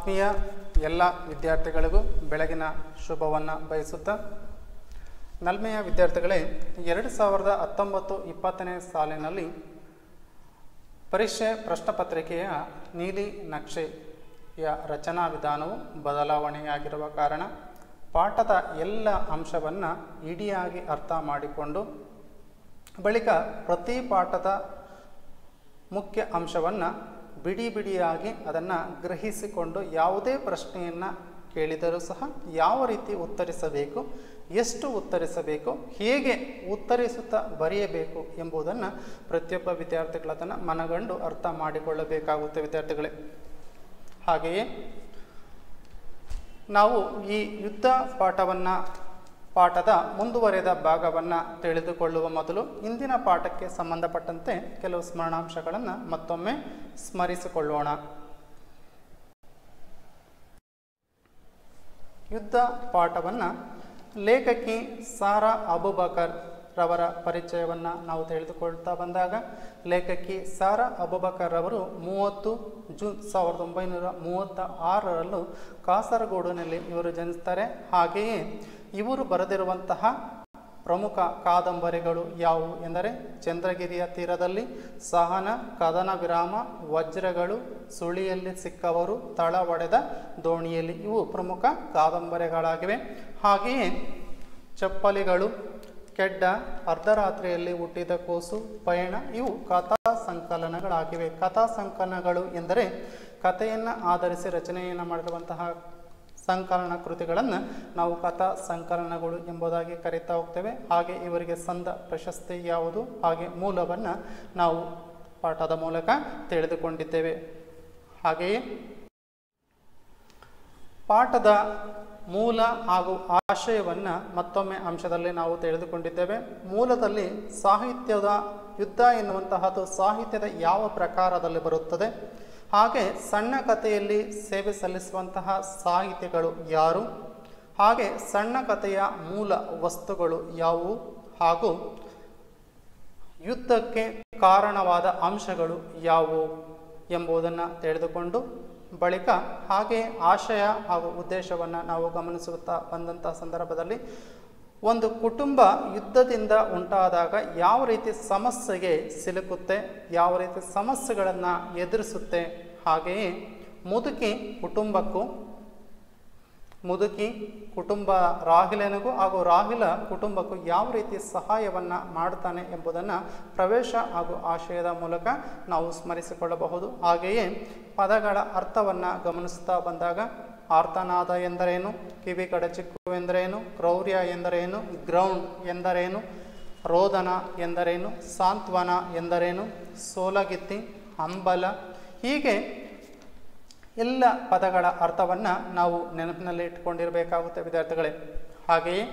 ಆತ್ಮೀಯ ಎಲ್ಲ ವಿದ್ಯಾರ್ಥಿಗಳಿಗೂ ಬೆಳಗಿನ ಶುಭವನ್ನು ಬಯಸುತ್ತಾ ನಲ್ಮೆಯ ವಿದ್ಯಾರ್ಥಿಗಳೇ ಎರಡು ಸಾವಿರದ ಹತ್ತೊಂಬತ್ತು ಇಪ್ಪತ್ತನೇ ಸಾಲಿನಲ್ಲಿ ಪರೀಕ್ಷೆ ಪ್ರಶ್ನಪತ್ರಿಕೆಯ ನೀಲಿ ನಕ್ಷೆಯ ರಚನಾ ವಿಧಾನವು ಬದಲಾವಣೆಯಾಗಿರುವ ಕಾರಣ ಪಾಠದ ಎಲ್ಲ ಅಂಶವನ್ನು ಇಡಿಯಾಗಿ ಅರ್ಥ ಮಾಡಿಕೊಂಡು ಬಳಿಕ ಪ್ರತಿ ಪಾಠದ ಮುಖ್ಯ ಅಂಶವನ್ನು ಬಿಡಿ ಬಿಡಿಯಾಗಿ ಅದನ್ನು ಗ್ರಹಿಸಿಕೊಂಡು ಯಾವುದೇ ಪ್ರಶ್ನೆಯನ್ನು ಕೇಳಿದರೂ ಸಹ ಯಾವ ರೀತಿ ಉತ್ತರಿಸಬೇಕು ಎಷ್ಟು ಉತ್ತರಿಸಬೇಕು ಹೇಗೆ ಉತ್ತರಿಸುತ್ತಾ ಬರೆಯಬೇಕು ಎಂಬುದನ್ನು ಪ್ರತಿಯೊಬ್ಬ ವಿದ್ಯಾರ್ಥಿಗಳು ಅದನ್ನು ಮನಗಂಡು ಅರ್ಥ ಮಾಡಿಕೊಳ್ಳಬೇಕಾಗುತ್ತೆ ವಿದ್ಯಾರ್ಥಿಗಳೇ ಹಾಗೆಯೇ ನಾವು ಈ ಯುದ್ಧ ಪಾಠವನ್ನು ಪಾಠದ ಮುಂದುವರೆದ ಭಾಗವನ್ನು ತಿಳಿದುಕೊಳ್ಳುವ ಮೊದಲು ಇಂದಿನ ಪಾಠಕ್ಕೆ ಸಂಬಂಧಪಟ್ಟಂತೆ ಕೆಲವು ಸ್ಮರಣಾಂಶಗಳನ್ನು ಮತ್ತೊಮ್ಮೆ ಸ್ಮರಿಸಿಕೊಳ್ಳೋಣ ಯುದ್ಧ ಪಾಠವನ್ನು ಲೇಖಕಿ ಸಾರಾ ಅಬುಬಕರ್ ರವರ ಪರಿಚಯವನ್ನು ನಾವು ತಿಳಿದುಕೊಳ್ತಾ ಬಂದಾಗ ಲೇಖಕಿ ಸಾರಾ ಅಬುಬಕರ್ ಅವರು ಮೂವತ್ತು ಜೂನ್ ಸಾವಿರದ ಒಂಬೈನೂರ ಮೂವತ್ತ ಆರರಲ್ಲೂ ಕಾಸರಗೋಡಿನಲ್ಲಿ ಇವರು ಜನಿಸ್ತಾರೆ ಹಾಗೆಯೇ ಇವರು ಬರೆದಿರುವಂತಹ ಪ್ರಮುಖ ಕಾದಂಬರಿಗಳು ಯಾವುವು ಎಂದರೆ ಚಂದ್ರಗಿರಿಯ ತೀರದಲ್ಲಿ ಸಹನ ಕದನ ವಿರಾಮ ವಜ್ರಗಳು ಸುಳಿಯಲ್ಲಿ ಸಿಕ್ಕವರು ತಳ ಒಡೆದ ದೋಣಿಯಲ್ಲಿ ಇವು ಪ್ರಮುಖ ಕಾದಂಬರಿಗಳಾಗಿವೆ ಹಾಗೆಯೇ ಚಪ್ಪಲಿಗಳು ಕೆಡ್ಡ ಅರ್ಧರಾತ್ರಿಯಲ್ಲಿ ಹುಟ್ಟಿದ ಕೂಸು ಪಯಣ ಇವು ಕಥಾ ಸಂಕಲನಗಳಾಗಿವೆ ಕಥಾ ಸಂಕಲನಗಳು ಎಂದರೆ ಕಥೆಯನ್ನು ಆಧರಿಸಿ ರಚನೆಯನ್ನು ಮಾಡಿರುವಂತಹ ಸಂಕಲನ ಕೃತಿಗಳನ್ನು ನಾವು ಕಥಾ ಸಂಕಲನಗಳು ಎಂಬುದಾಗಿ ಕರೀತಾ ಹೋಗ್ತೇವೆ ಹಾಗೆ ಇವರಿಗೆ ಸಂದ ಪ್ರಶಸ್ತಿ ಯಾವುದು ಹಾಗೆ ಮೂಲವನ್ನು ನಾವು ಪಾಠದ ಮೂಲಕ ತಿಳಿದುಕೊಂಡಿದ್ದೇವೆ ಹಾಗೆಯೇ ಪಾಠದ ಮೂಲ ಹಾಗೂ ಆಶಯವನ್ನು ಮತ್ತೊಮ್ಮೆ ಅಂಶದಲ್ಲಿ ನಾವು ತಿಳಿದುಕೊಂಡಿದ್ದೇವೆ ಮೂಲದಲ್ಲಿ ಸಾಹಿತ್ಯದ ಯುದ್ಧ ಎನ್ನುವಂತಹದ್ದು ಸಾಹಿತ್ಯದ ಯಾವ ಪ್ರಕಾರದಲ್ಲಿ ಬರುತ್ತದೆ ಹಾಗೆ ಸಣ್ಣ ಕಥೆಯಲ್ಲಿ ಸೇವೆ ಸಲ್ಲಿಸುವಂತಹ ಸಾಹಿತಿಗಳು ಯಾರು ಹಾಗೆ ಸಣ್ಣ ಕಥೆಯ ಮೂಲ ವಸ್ತುಗಳು ಯಾವುವು ಹಾಗೂ ಯುದ್ಧಕ್ಕೆ ಕಾರಣವಾದ ಅಂಶಗಳು ಯಾವುವು ಎಂಬುದನ್ನು ತಿಳಿದುಕೊಂಡು ಬಳಿಕ ಹಾಗೆ ಆಶಯ ಹಾಗೂ ಉದ್ದೇಶವನ್ನು ನಾವು ಗಮನಿಸುತ್ತಾ ಬಂದಂಥ ಸಂದರ್ಭದಲ್ಲಿ ಒಂದು ಕುಟುಂಬ ಯುದ್ಧದಿಂದ ಉಂಟಾದಾಗ ಯಾವ ರೀತಿ ಸಮಸ್ಯೆಗೆ ಸಿಲುಕುತ್ತೆ ಯಾವ ರೀತಿ ಸಮಸ್ಯೆಗಳನ್ನು ಎದುರಿಸುತ್ತೆ ಹಾಗೆಯೇ ಮುದುಕಿ ಕುಟುಂಬಕ್ಕೂ ಮುದುಕಿ ಕುಟುಂಬ ರಾಹಿಲನಿಗೂ ಹಾಗೂ ರಾಹಿಲ ಕುಟುಂಬಕ್ಕೂ ಯಾವ ರೀತಿ ಸಹಾಯವನ್ನು ಮಾಡ್ತಾನೆ ಎಂಬುದನ್ನು ಪ್ರವೇಶ ಹಾಗೂ ಆಶಯದ ಮೂಲಕ ನಾವು ಸ್ಮರಿಸಿಕೊಳ್ಳಬಹುದು ಹಾಗೆಯೇ ಪದಗಳ ಅರ್ಥವನ್ನು ಗಮನಿಸ್ತಾ ಬಂದಾಗ ಆರ್ತನಾದ ಎಂದರೇನು ಕಿವಿ ಕಡಚಿಕ್ಕು ಎಂದರೇನು ಕ್ರೌರ್ಯ ಎಂದರೇನು ಗ್ರೌಂಡ್ ಎಂದರೇನು ರೋದನ ಎಂದರೇನು ಸಾಂತ್ವನ ಎಂದರೇನು ಸೋಲಗಿತ್ತಿ ಹಂಬಲ ಹೀಗೆ ಎಲ್ಲ ಪದಗಳ ಅರ್ಥವನ್ನು ನಾವು ನೆನಪಿನಲ್ಲಿ ಇಟ್ಕೊಂಡಿರಬೇಕಾಗುತ್ತೆ ವಿದ್ಯಾರ್ಥಿಗಳೇ ಹಾಗೆಯೇ